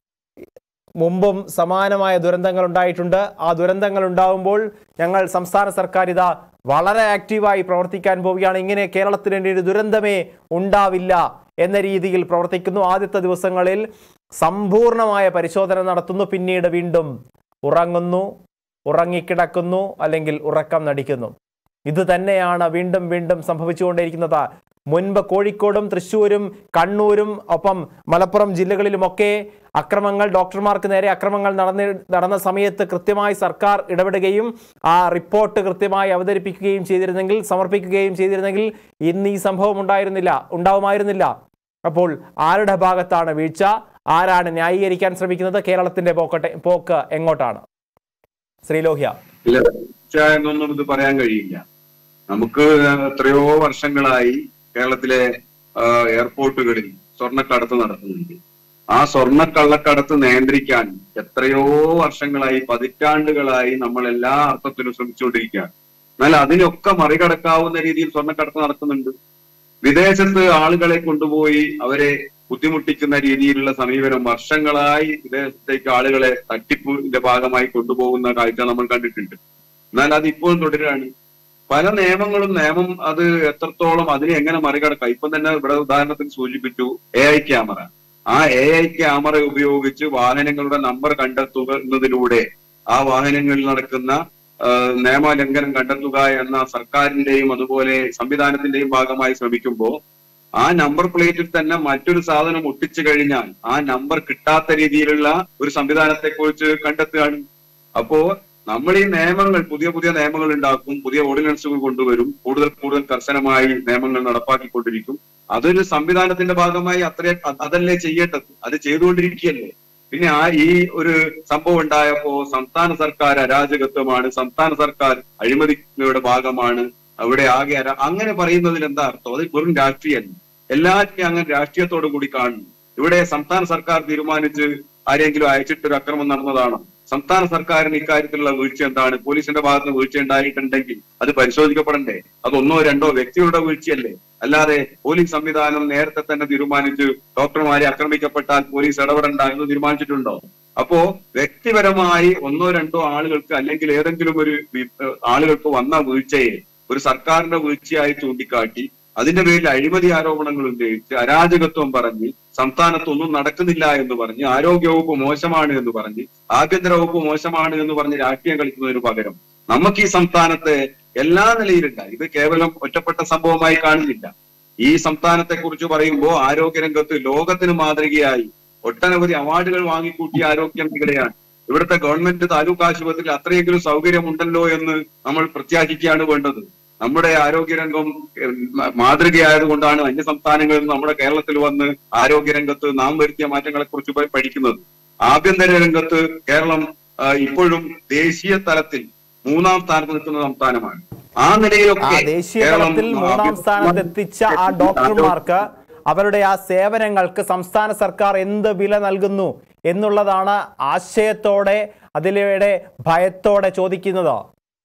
മുമ്പും സമാനമായ ദുരന്തങ്ങൾ ഉണ്ടായിട്ടുണ്ട് ആ ദുരന്തങ്ങൾ ഉണ്ടാവുമ്പോൾ ഞങ്ങൾ സംസ്ഥാന സർക്കാർ ഇതാ വളരെ ആക്റ്റീവായി പ്രവർത്തിക്കാൻ പോവുകയാണ് ഇങ്ങനെ കേരളത്തിന് വേണ്ടി ഒരു ദുരന്തമേ ഉണ്ടാവില്ല എന്ന രീതിയിൽ പ്രവർത്തിക്കുന്നു ആദ്യത്തെ ദിവസങ്ങളിൽ സമ്പൂർണമായ പരിശോധന നടത്തുന്നു പിന്നീട് വീണ്ടും ഉറങ്ങുന്നു ഉറങ്ങിക്കിടക്കുന്നു അല്ലെങ്കിൽ ഉറക്കം നടിക്കുന്നു ഇത് തന്നെയാണ് വീണ്ടും വീണ്ടും സംഭവിച്ചുകൊണ്ടേയിരിക്കുന്നത് മുൻപ് കോഴിക്കോടും തൃശ്ശൂരും കണ്ണൂരും ഒപ്പം മലപ്പുറം ജില്ലകളിലുമൊക്കെ അക്രമങ്ങൾ ഡോക്ടർമാർക്ക് നേരെ അക്രമങ്ങൾ നടന്ന നടന്ന സമയത്ത് കൃത്യമായി സർക്കാർ ഇടപെടുകയും ആ റിപ്പോർട്ട് കൃത്യമായി അവതരിപ്പിക്കുകയും ചെയ്തിരുന്നെങ്കിൽ സമർപ്പിക്കുകയും ചെയ്തിരുന്നെങ്കിൽ ഇന്ന് ഈ സംഭവം ഉണ്ടായിരുന്നില്ല ഉണ്ടാവുമായിരുന്നില്ല അപ്പോൾ ആരുടെ ഭാഗത്താണ് വീഴ്ച ആരാണ് ന്യായീകരിക്കാൻ ശ്രമിക്കുന്നത് കേരളത്തിന്റെ പോക്കട്ടെ പോക്ക് എങ്ങോട്ടാണ് ശ്രീലോഹ്യ ഇല്ല വീഴ്ച എന്നൊന്നും ഇത് പറയാൻ കഴിയില്ല നമുക്ക് എത്രയോ വർഷങ്ങളായി കേരളത്തിലെ ആ, എയർപോർട്ടുകളിൽ സ്വർണ്ണക്കടത്ത് നടത്തുന്നുണ്ട് ആ സ്വർണ്ണക്കള്ളക്കടത്ത് നിയന്ത്രിക്കാൻ എത്രയോ വർഷങ്ങളായി പതിറ്റാണ്ടുകളായി നമ്മൾ എല്ലാ അർത്ഥത്തിലും ശ്രമിച്ചുകൊണ്ടിരിക്കുകയാണ് എന്നാൽ അതിനൊക്കെ മറികടക്കാവുന്ന രീതിയിൽ സ്വർണ്ണക്കടത്ത് നടക്കുന്നുണ്ട് വിദേശത്ത് ആളുകളെ കൊണ്ടുപോയി അവരെ ബുദ്ധിമുട്ടിക്കുന്ന രീതിയിലുള്ള സമീപനം വർഷങ്ങളായി വിദേശത്തേക്ക് ആളുകളെ തട്ടിപ്പിന്റെ ഭാഗമായി കൊണ്ടുപോകുന്ന കാഴ്ച നമ്മൾ കണ്ടിട്ടുണ്ട് എന്നാൽ അത് ഇപ്പോഴും തുടരുകയാണ് പല നിയമങ്ങളും നിയമം അത് എത്രത്തോളം അതിനെ എങ്ങനെ മറികടക്കാം ഇപ്പം തന്നെ ഇവിടെ ഉദാഹരണത്തിന് സൂചിപ്പിച്ചു എ ഐ ക്യാമറ ആ എ ഐ ക്യാമറ ഉപയോഗിച്ച് വാഹനങ്ങളുടെ നമ്പർ കണ്ടെത്തുന്നതിലൂടെ ആ വാഹനങ്ങളിൽ നടക്കുന്ന ആ, നിയമലംഘനം കണ്ടെത്തുക എന്ന സർക്കാരിന്റെയും അതുപോലെ സംവിധാനത്തിന്റെയും ഭാഗമായി ശ്രമിക്കുമ്പോൾ ആ നമ്പർ പ്ലേറ്റിൽ തന്നെ മറ്റൊരു സാധനം ഒട്ടിച്ചു കഴിഞ്ഞാൽ ആ നമ്പർ കിട്ടാത്ത രീതിയിലുള്ള ഒരു സംവിധാനത്തെ കുറിച്ച് കണ്ടെത്തുകയാണ് അപ്പോ നമ്മൾ ഈ നിയമങ്ങൾ പുതിയ പുതിയ നിയമങ്ങൾ ഉണ്ടാക്കും പുതിയ ഓർഡിനൻസുകൾ കൊണ്ടുവരും കൂടുതൽ കൂടുതൽ കർശനമായി നിയമങ്ങൾ നടപ്പാക്കിക്കൊണ്ടിരിക്കും അതൊരു സംവിധാനത്തിന്റെ ഭാഗമായി അത്രേ അ- അതല്ലേ ചെയ്യേണ്ടത് അത് ചെയ്തുകൊണ്ടിരിക്കുകയല്ലേ പിന്നെ ആ ഈ ഒരു സംഭവം ഉണ്ടായപ്പോ സംസ്ഥാന സർക്കാർ അരാജകത്വമാണ് സംസ്ഥാന സർക്കാർ അഴിമതിയുടെ ഭാഗമാണ് അവിടെ ആകെ അര അങ്ങനെ പറയുന്നതിൽ എന്താ അർത്ഥം അത് വെറും രാഷ്ട്രീയമല്ല എല്ലാറ്റിനും അങ്ങനെ രാഷ്ട്രീയത്തോടു കൂടി കാണുന്നു ഇവിടെ സംസ്ഥാന സർക്കാർ തീരുമാനിച്ച് ആരെങ്കിലും അയച്ചിട്ട് ഒരു അക്രമം നടന്നതാണോ സംസ്ഥാന സർക്കാരിന് ഇക്കാര്യത്തിലുള്ള വീഴ്ച എന്താണ് പോലീസിന്റെ ഭാഗത്ത് നിന്ന് വീഴ്ച ഉണ്ടായിട്ടുണ്ടെങ്കിൽ അത് പരിശോധിക്കപ്പെടണ്ടേ അത് ഒന്നോ രണ്ടോ വ്യക്തികളുടെ വീഴ്ചയല്ലേ അല്ലാതെ പോലീസ് സംവിധാനം നേരത്തെ തന്നെ തീരുമാനിച്ച് ഡോക്ടർമാരെ ആക്രമിക്കപ്പെട്ടാൽ പോലീസ് ഇടപെടണ്ട എന്ന് തീരുമാനിച്ചിട്ടുണ്ടോ അപ്പോ വ്യക്തിപരമായി ഒന്നോ രണ്ടോ ആളുകൾക്ക് അല്ലെങ്കിൽ ഏതെങ്കിലും ഒരു വി- ഏഹ് ആളുകൾക്ക് വന്ന വീഴ്ചയെ ഒരു സർക്കാരിന്റെ വീഴ്ചയായി ചൂണ്ടിക്കാട്ടി അതിന്റെ പേരിൽ അഴിമതി ആരോപണങ്ങൾ ഉന്നയിച്ച് അരാജകത്വം പറഞ്ഞ് സംസ്ഥാനത്തൊന്നും നടക്കുന്നില്ല എന്ന് പറഞ്ഞ് ആരോഗ്യവകുപ്പ് മോശമാണ് എന്ന് പറഞ്ഞ് ആഭ്യന്തര വകുപ്പ് മോശമാണ് എന്ന് പറഞ്ഞ് രാഷ്ട്രീയം കളിക്കുന്നതിന് പകരം നമുക്ക് ഈ സംസ്ഥാനത്തെ എല്ലാ നിലയിലുണ്ട് ഇത് കേവലം ഒറ്റപ്പെട്ട സംഭവമായി കാണുന്നില്ല ഈ സംസ്ഥാനത്തെ കുറിച്ച് പറയുമ്പോൾ ആരോഗ്യരംഗത്ത് ലോകത്തിന് മാതൃകയായി ഒട്ടനവധി അവാർഡുകൾ വാങ്ങിക്കൂട്ടിയ ആരോഗ്യ മേഖലയാണ് ഇവിടുത്തെ ഗവൺമെന്റ് താലൂക്ക് ആശുപത്രിയിൽ അത്രയെങ്കിലും സൗകര്യമുണ്ടല്ലോ എന്ന് നമ്മൾ പ്രത്യാശിക്കുകയാണ് വേണ്ടത് നമ്മുടെ ആരോഗ്യരംഗം ഏഹ്, മ- മാതൃകയായതുകൊണ്ടാണ് അന്യ സംസ്ഥാനങ്ങളിൽ നിന്ന് നമ്മുടെ കേരളത്തിൽ വന്ന് ആരോഗ്യരംഗത്ത് നാം വരുത്തിയ മാറ്റങ്ങളെ കുറിച്ച് പഠിക്കുന്നത് ആഭ്യന്തര രംഗത്ത് കേരളം ആ, ഇപ്പോഴും ദേശീയ തലത്തിൽ മൂന്നാം സ്ഥാനത്ത് നിൽക്കുന്ന സംസ്ഥാനമാണ് ആ ആ നിലയിലൊക്കെ ദേശീയ കേരളം തലത്തിൽ മൂന്നാം സ്ഥാനത്ത് എത്തിച്ച ആ ഡോക്ടർമാർക്ക് അവരുടെ ആ സേവനങ്ങൾക്ക് സംസ്ഥാന സർക്കാർ എന്ത് വില നൽകുന്നു എന്നുള്ളതാണ് ആശയത്തോടെ അതിലൂടെ ഭയത്തോടെ ചോദിക്കുന്നത്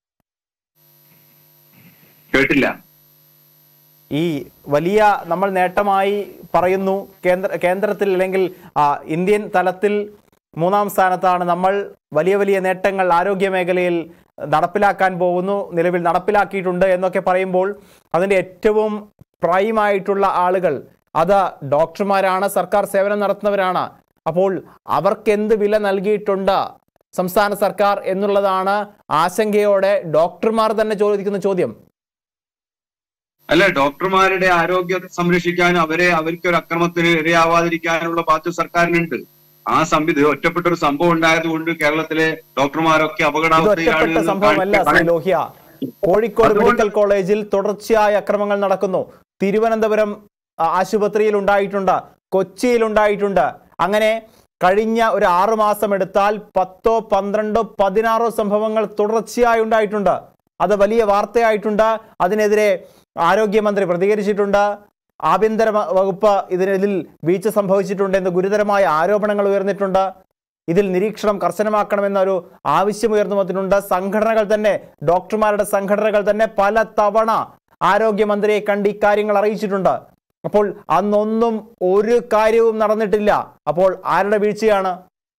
കേട്ടില്ല ഈ വലിയ നമ്മൾ നേട്ടമായി പറയുന്നു കേന്ദ്ര കേന്ദ്രത്തിൽ അല്ലെങ്കിൽ ആ, ഇന്ത്യൻ തലത്തിൽ മൂന്നാം സ്ഥാനത്താണ് നമ്മൾ വലിയ വലിയ നേട്ടങ്ങൾ ആരോഗ്യ മേഖലയിൽ നടപ്പിലാക്കാൻ പോകുന്നു നിലവിൽ നടപ്പിലാക്കിയിട്ടുണ്ട് എന്നൊക്കെ പറയുമ്പോൾ അതിൻ്റെ ഏറ്റവും പ്രൈമായിട്ടുള്ള ആളുകൾ അത് ഡോക്ടർമാരാണ് സർക്കാർ സേവനം നടത്തുന്നവരാണ് അപ്പോൾ അവർക്ക് എന്ത് വില നൽകിയിട്ടുണ്ട് സംസ്ഥാന സർക്കാർ എന്നുള്ളതാണ് ആശങ്കയോടെ ഡോക്ടർമാർ തന്നെ ചോദിക്കുന്ന ചോദ്യം അല്ല ഡോക്ടർമാരുടെ ആരോഗ്യം സംരക്ഷിക്കാനും അവരെ അവർക്ക് ഒരു അക്രമത്തിന് ഇരയാവാതിരിക്കാനുള്ള ബാധ്യത സർക്കാരിനുണ്ട് ആ സംവിധ ഒറ്റപ്പെട്ട ഒരു സംഭവം ഉണ്ടായതുകൊണ്ട് കേരളത്തിലെ ഡോക്ടർമാരൊക്കെ ഇത് അപകടാവസ്ഥയിലാണ് ഒറ്റപ്പെട്ട എന്ന് സംഭവമല്ല ശ്രീ കാണിച്ച് ലോഹ്യ കോഴിക്കോട് അതുകൊണ്ട് മെഡിക്കൽ കോളേജിൽ തുടർച്ചയായ അക്രമങ്ങൾ നടക്കുന്നു തിരുവനന്തപുരം ആ, ആശുപത്രിയിൽ ഉണ്ടായിട്ടുണ്ട് കൊച്ചിയിൽ ഉണ്ടായിട്ടുണ്ട് അങ്ങനെ കഴിഞ്ഞ ഒരു ആറു മാസം എടുത്താൽ പത്തോ പന്ത്രണ്ടോ പതിനാറോ സംഭവങ്ങൾ തുടർച്ചയായി ഉണ്ടായിട്ടുണ്ട് അത് വലിയ വാർത്തയായിട്ടുണ്ട് അതിനെതിരെ ആരോഗ്യമന്ത്രി പ്രതികരിച്ചിട്ടുണ്ട് ആഭ്യന്തര വ- വകുപ്പ് ഇതിനിൽ വീഴ്ച സംഭവിച്ചിട്ടുണ്ട് എന്ന് ഗുരുതരമായ ആരോപണങ്ങൾ ഉയർന്നിട്ടുണ്ട് ഇതിൽ നിരീക്ഷണം കർശനമാക്കണമെന്നൊരു ആവശ്യം ഉയർന്നു വന്നിട്ടുണ്ട് സംഘടനകൾ തന്നെ ഡോക്ടർമാരുടെ സംഘടനകൾ തന്നെ പല തവണ ആരോഗ്യമന്ത്രിയെ കണ്ട് ഇക്കാര്യങ്ങൾ അറിയിച്ചിട്ടുണ്ട് അപ്പോൾ അന്നൊന്നും ഒരു കാര്യവും നടന്നിട്ടില്ല അപ്പോൾ ആരുടെ വീഴ്ചയാണ്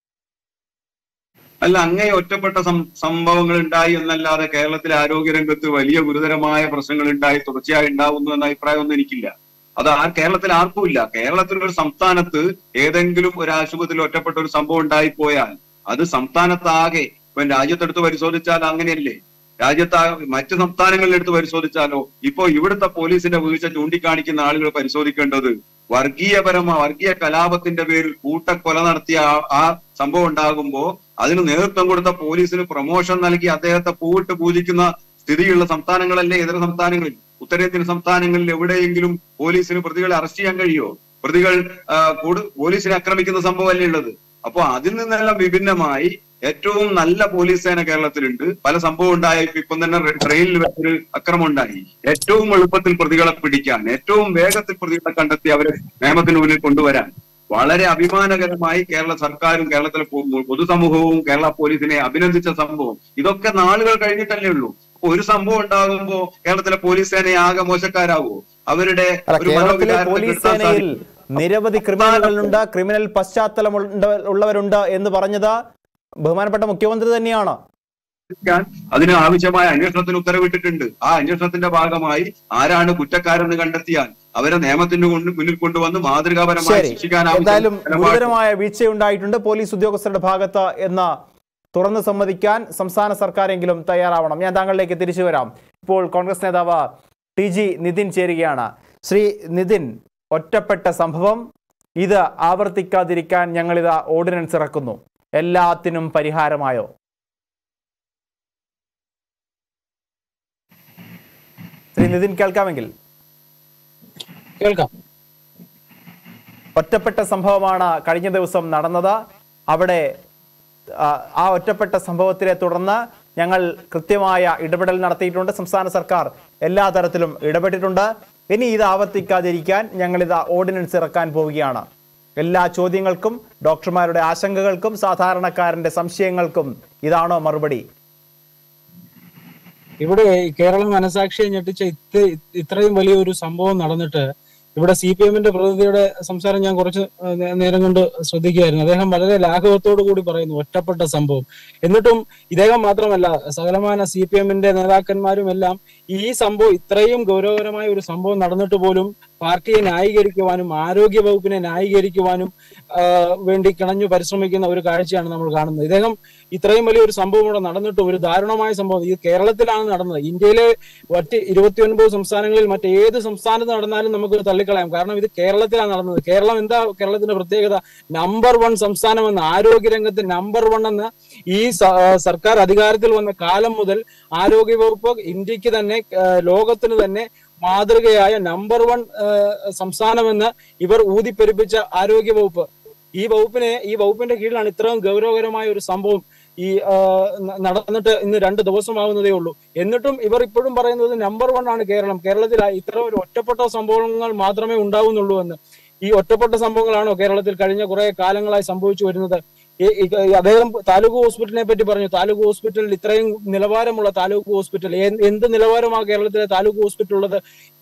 അല്ല അങ്ങേ ഒറ്റപ്പെട്ട സം- സംഭവങ്ങൾ ഉണ്ടായി എന്നല്ലാതെ കേരളത്തിലെ ആരോഗ്യരംഗത്ത് വലിയ ഗുരുതരമായ പ്രശ്നങ്ങൾ ഉണ്ടായി തുടർച്ചയായി ഉണ്ടാവുന്നു എന്ന അഭിപ്രായമൊന്നും എനിക്കില്ല അത് ആ കേരളത്തിൽ ആർക്കും ഇല്ല കേരളത്തിൽ ഒരു സംസ്ഥാനത്ത് ഏതെങ്കിലും ഒരു ആശുപത്രിയിൽ ഒറ്റപ്പെട്ട ഒരു സംഭവം ഉണ്ടായിപ്പോയാൽ അത് സംസ്ഥാനത്താകെ ഇപ്പൊ രാജ്യത്തെടുത്ത് പരിശോധിച്ചാൽ അങ്ങനെയല്ലേ രാജ്യത്ത് മറ്റു സംസ്ഥാനങ്ങളിൽ എടുത്ത് പരിശോധിച്ചാലോ ഇപ്പോ ഇവിടുത്തെ പോലീസിന്റെ വീഴ്ച ചൂണ്ടിക്കാണിക്കുന്ന ആളുകൾ പരിശോധിക്കേണ്ടത് വർഗീയപരമായ വർഗീയ കലാപത്തിന്റെ പേരിൽ കൂട്ടക്കൊല നടത്തിയ ആ- ആ സംഭവം ഉണ്ടാകുമ്പോ അതിന് നേതൃത്വം കൊടുത്ത പോലീസിന് പ്രൊമോഷൻ നൽകി അദ്ദേഹത്തെ പൂവിട്ട് പൂജിക്കുന്ന സ്ഥിതിയുള്ള സംസ്ഥാനങ്ങളല്ലേ ഇതര സംസ്ഥാനങ്ങളിൽ ഉത്തരേന്ത്യൻ സംസ്ഥാനങ്ങളിൽ എവിടെയെങ്കിലും പോലീസിന് പ്രതികളെ അറസ്റ്റ് ചെയ്യാൻ കഴിയോ പ്രതികൾ ആ, കൂടു- പോലീസിനെ ആക്രമിക്കുന്ന സംഭവമല്ലേ ഉള്ളത് അപ്പൊ അതിൽ നിന്നെല്ലാം വിഭിന്നമായി ഏറ്റവും നല്ല പോലീസ് സേന കേരളത്തിലുണ്ട് പല സംഭവം ഉണ്ടായ ഇപ്പം തന്നെ റെ- ട്രെയിനിൽ വെച്ചൊരു അക്രമം ഉണ്ടായി ഏറ്റവും എളുപ്പത്തിൽ പ്രതികളെ പിടിക്കാൻ ഏറ്റവും വേഗത്തിൽ പ്രതികളെ കണ്ടെത്തി അവരെ നിയമത്തിന് മുന്നിൽ കൊണ്ടുവരാൻ വളരെ അഭിമാനകരമായി കേരള സർക്കാരും കേരളത്തിലെ പൊ- പൊതുസമൂഹവും കേരള പോലീസിനെ അഭിനന്ദിച്ച സംഭവം ഇതൊക്കെ നാളുകൾ കഴിഞ്ഞിട്ടല്ലേ ഉള്ളൂ അപ്പൊ ഒരു സംഭവം ഉണ്ടാകുമ്പോ കേരളത്തിലെ പോലീസ് സേനയെ ആകെ മോശക്കാരാവോ അവരുടെ അല്ല ഒരു കേരളത്തിലെ മനോവികാരത്തെ പോലീസ് കെടുത്താൻ സേനയിൽ സാധിക്കും. നിരവധി ക്രിമിനലുകളുണ്ട് ക്രിമിനൽ പശ്ചാത്തലമുണ്ട് ഉള്ളവരുണ്ട് എന്ന് പറഞ്ഞത് ബഹുമാനപ്പെട്ട മുഖ്യമന്ത്രി തന്നെയാണ് ക്കാൻ അതിന് ആവശ്യമായ അന്വേഷണത്തിന് ഉത്തരവിട്ടിട്ടുണ്ട് ആ അന്വേഷണത്തിന്റെ ഭാഗമായി ആരാണ് കുറ്റക്കാരെന്ന് കണ്ടെത്തിയാൽ അവരെ നിയമത്തിന് കൊണ്ട് മുന്നിൽ കൊണ്ടുവന്ന് മാതൃകാപരമായി ശരി ശിക്ഷിക്കാൻ എന്തായാലും ആവശ്യമായ നിലപാട് ഗുരുതരമായ വീഴ്ചയുണ്ടായിട്ടുണ്ട് പോലീസ് ഉദ്യോഗസ്ഥരുടെ ഭാഗത്ത് എന്ന് തുറന്നു സമ്മതിക്കാൻ സംസ്ഥാന സർക്കാരെങ്കിലും തയ്യാറാവണം ഞാൻ താങ്കളിലേക്ക് തിരിച്ചു വരാം ഇപ്പോൾ കോൺഗ്രസ് നേതാവ് ടി ജി നിതിൻ ചേരുകയാണ് ശ്രീ നിതിൻ ഒറ്റപ്പെട്ട സംഭവം ഇത് ആവർത്തിക്കാതിരിക്കാൻ ഞങ്ങളിത് ഓർഡിനൻസ് ഇറക്കുന്നു എല്ലാത്തിനും പരിഹാരമായോ ശ്രീ നിതിൻ കേൾക്കാമെങ്കിൽ കേൾക്കാം ഒറ്റപ്പെട്ട സംഭവമാണ് കഴിഞ്ഞ ദിവസം നടന്നത് അവിടെ ആ, ആ ഒറ്റപ്പെട്ട സംഭവത്തിനെ തുടർന്ന് ഞങ്ങൾ കൃത്യമായ ഇടപെടൽ നടത്തിയിട്ടുണ്ട് സംസ്ഥാന സർക്കാർ എല്ലാ തരത്തിലും ഇടപെട്ടിട്ടുണ്ട് ഇനി ഇത് ആവർത്തിക്കാതിരിക്കാൻ ഞങ്ങൾ ഇത് ഓർഡിനൻസ് ഇറക്കാൻ പോവുകയാണ് എല്ലാ ചോദ്യങ്ങൾക്കും ഡോക്ടർമാരുടെ ആശങ്കകൾക്കും സാധാരണക്കാരന്റെ സംശയങ്ങൾക്കും ഇതാണോ മറുപടി ഇവിടെ ഈ കേരള മനസാക്ഷിയെ ഞെട്ടിച്ച ഇത്ര ഇത്രയും വലിയൊരു സംഭവം നടന്നിട്ട് ഇവിടെ സി പി എമ്മിന്റെ പ്രതിനിധിയുടെ സംസാരം ഞാൻ കുറച്ച് നേ- നേരം കൊണ്ട് ശ്രദ്ധിക്കുകയായിരുന്നു അദ്ദേഹം വളരെ ലാഘവത്തോടു കൂടി പറയുന്നു ഒറ്റപ്പെട്ട സംഭവം എന്നിട്ടും ഇദ്ദേഹം മാത്രമല്ല സകലമാന സി പി എമ്മിന്റെ നേതാക്കന്മാരും എല്ലാം ഈ സംഭവം ഇത്രയും ഗൗരവകരമായ ഒരു സംഭവം നടന്നിട്ട് പോലും പാർട്ടിയെ ന്യായീകരിക്കുവാനും ആരോഗ്യ വകുപ്പിനെ ന്യായീകരിക്കുവാനും ആ, വേണ്ടി കിണഞ്ഞു പരിശ്രമിക്കുന്ന ഒരു കാഴ്ചയാണ് നമ്മൾ കാണുന്നത് ഇദ്ദേഹം ഇത്രയും വലിയൊരു സംഭവം ഇവിടെ നടന്നിട്ട് ഒരു ദാരുണമായ സംഭവം ഇത് കേരളത്തിലാണ് നടന്നത് ഇന്ത്യയിലെ മറ്റ് ഇരുപത്തിയൊൻപത് സംസ്ഥാനങ്ങളിൽ മറ്റേത് സംസ്ഥാനത്ത് നടന്നാലും നമുക്ക് തള്ളിക്കളയാം കാരണം ഇത് കേരളത്തിലാണ് നടന്നത് കേരളം എന്താ കേരളത്തിന്റെ പ്രത്യേകത നമ്പർ വൺ സംസ്ഥാനമെന്ന് ആരോഗ്യരംഗത്ത് നമ്പർ വൺ എന്ന ഈ സ- ആ, സർക്കാർ അധികാരത്തിൽ വന്ന കാലം മുതൽ ആരോഗ്യ വകുപ്പ് ഇന്ത്യക്ക് തന്നെ ആ, ലോകത്തിന് തന്നെ മാതൃകയായ നമ്പർ വൺ സംസ്ഥാനമെന്ന് ഇവർ ഊതിപ്പെരുപ്പിച്ച ആരോഗ്യ വകുപ്പ് ഈ വകുപ്പിനെ ഈ വകുപ്പിന്റെ കീഴിലാണ് ഇത്രയും ഗൗരവകരമായ ഒരു സംഭവം ഈ ആ, ന- നടന്നിട്ട് ഇന്ന് രണ്ട് ദിവസമാവുന്നതേ ഉള്ളൂ എന്നിട്ടും ഇവർ ഇപ്പോഴും പറയുന്നത് നമ്പർ വൺ ആണ് കേരളം കേരളത്തിൽ ആ- ഇത്ര ഒരു ഒറ്റപ്പെട്ട സംഭവങ്ങൾ മാത്രമേ ഉണ്ടാവുന്നുള്ളൂ എന്ന് ഈ ഒറ്റപ്പെട്ട സംഭവങ്ങളാണോ കേരളത്തിൽ കഴിഞ്ഞ കുറെ കാലങ്ങളായി സംഭവിച്ചു വരുന്നത് ഈ- ഈ- ഈ അദ്ദേഹം താലൂക്ക് ഹോസ്പിറ്റലിനെ പറ്റി പറഞ്ഞു താലൂക്ക് ഹോസ്പിറ്റലിൽ ഇത്രയും നിലവാരമുള്ള താലൂക്ക് ഹോസ്പിറ്റൽ എന്ത് എന്ത് നിലവാരമാണ് കേരളത്തിലെ താലൂക്ക് ഹോസ്പിറ്റൽ ഉള്ളത് ഇക-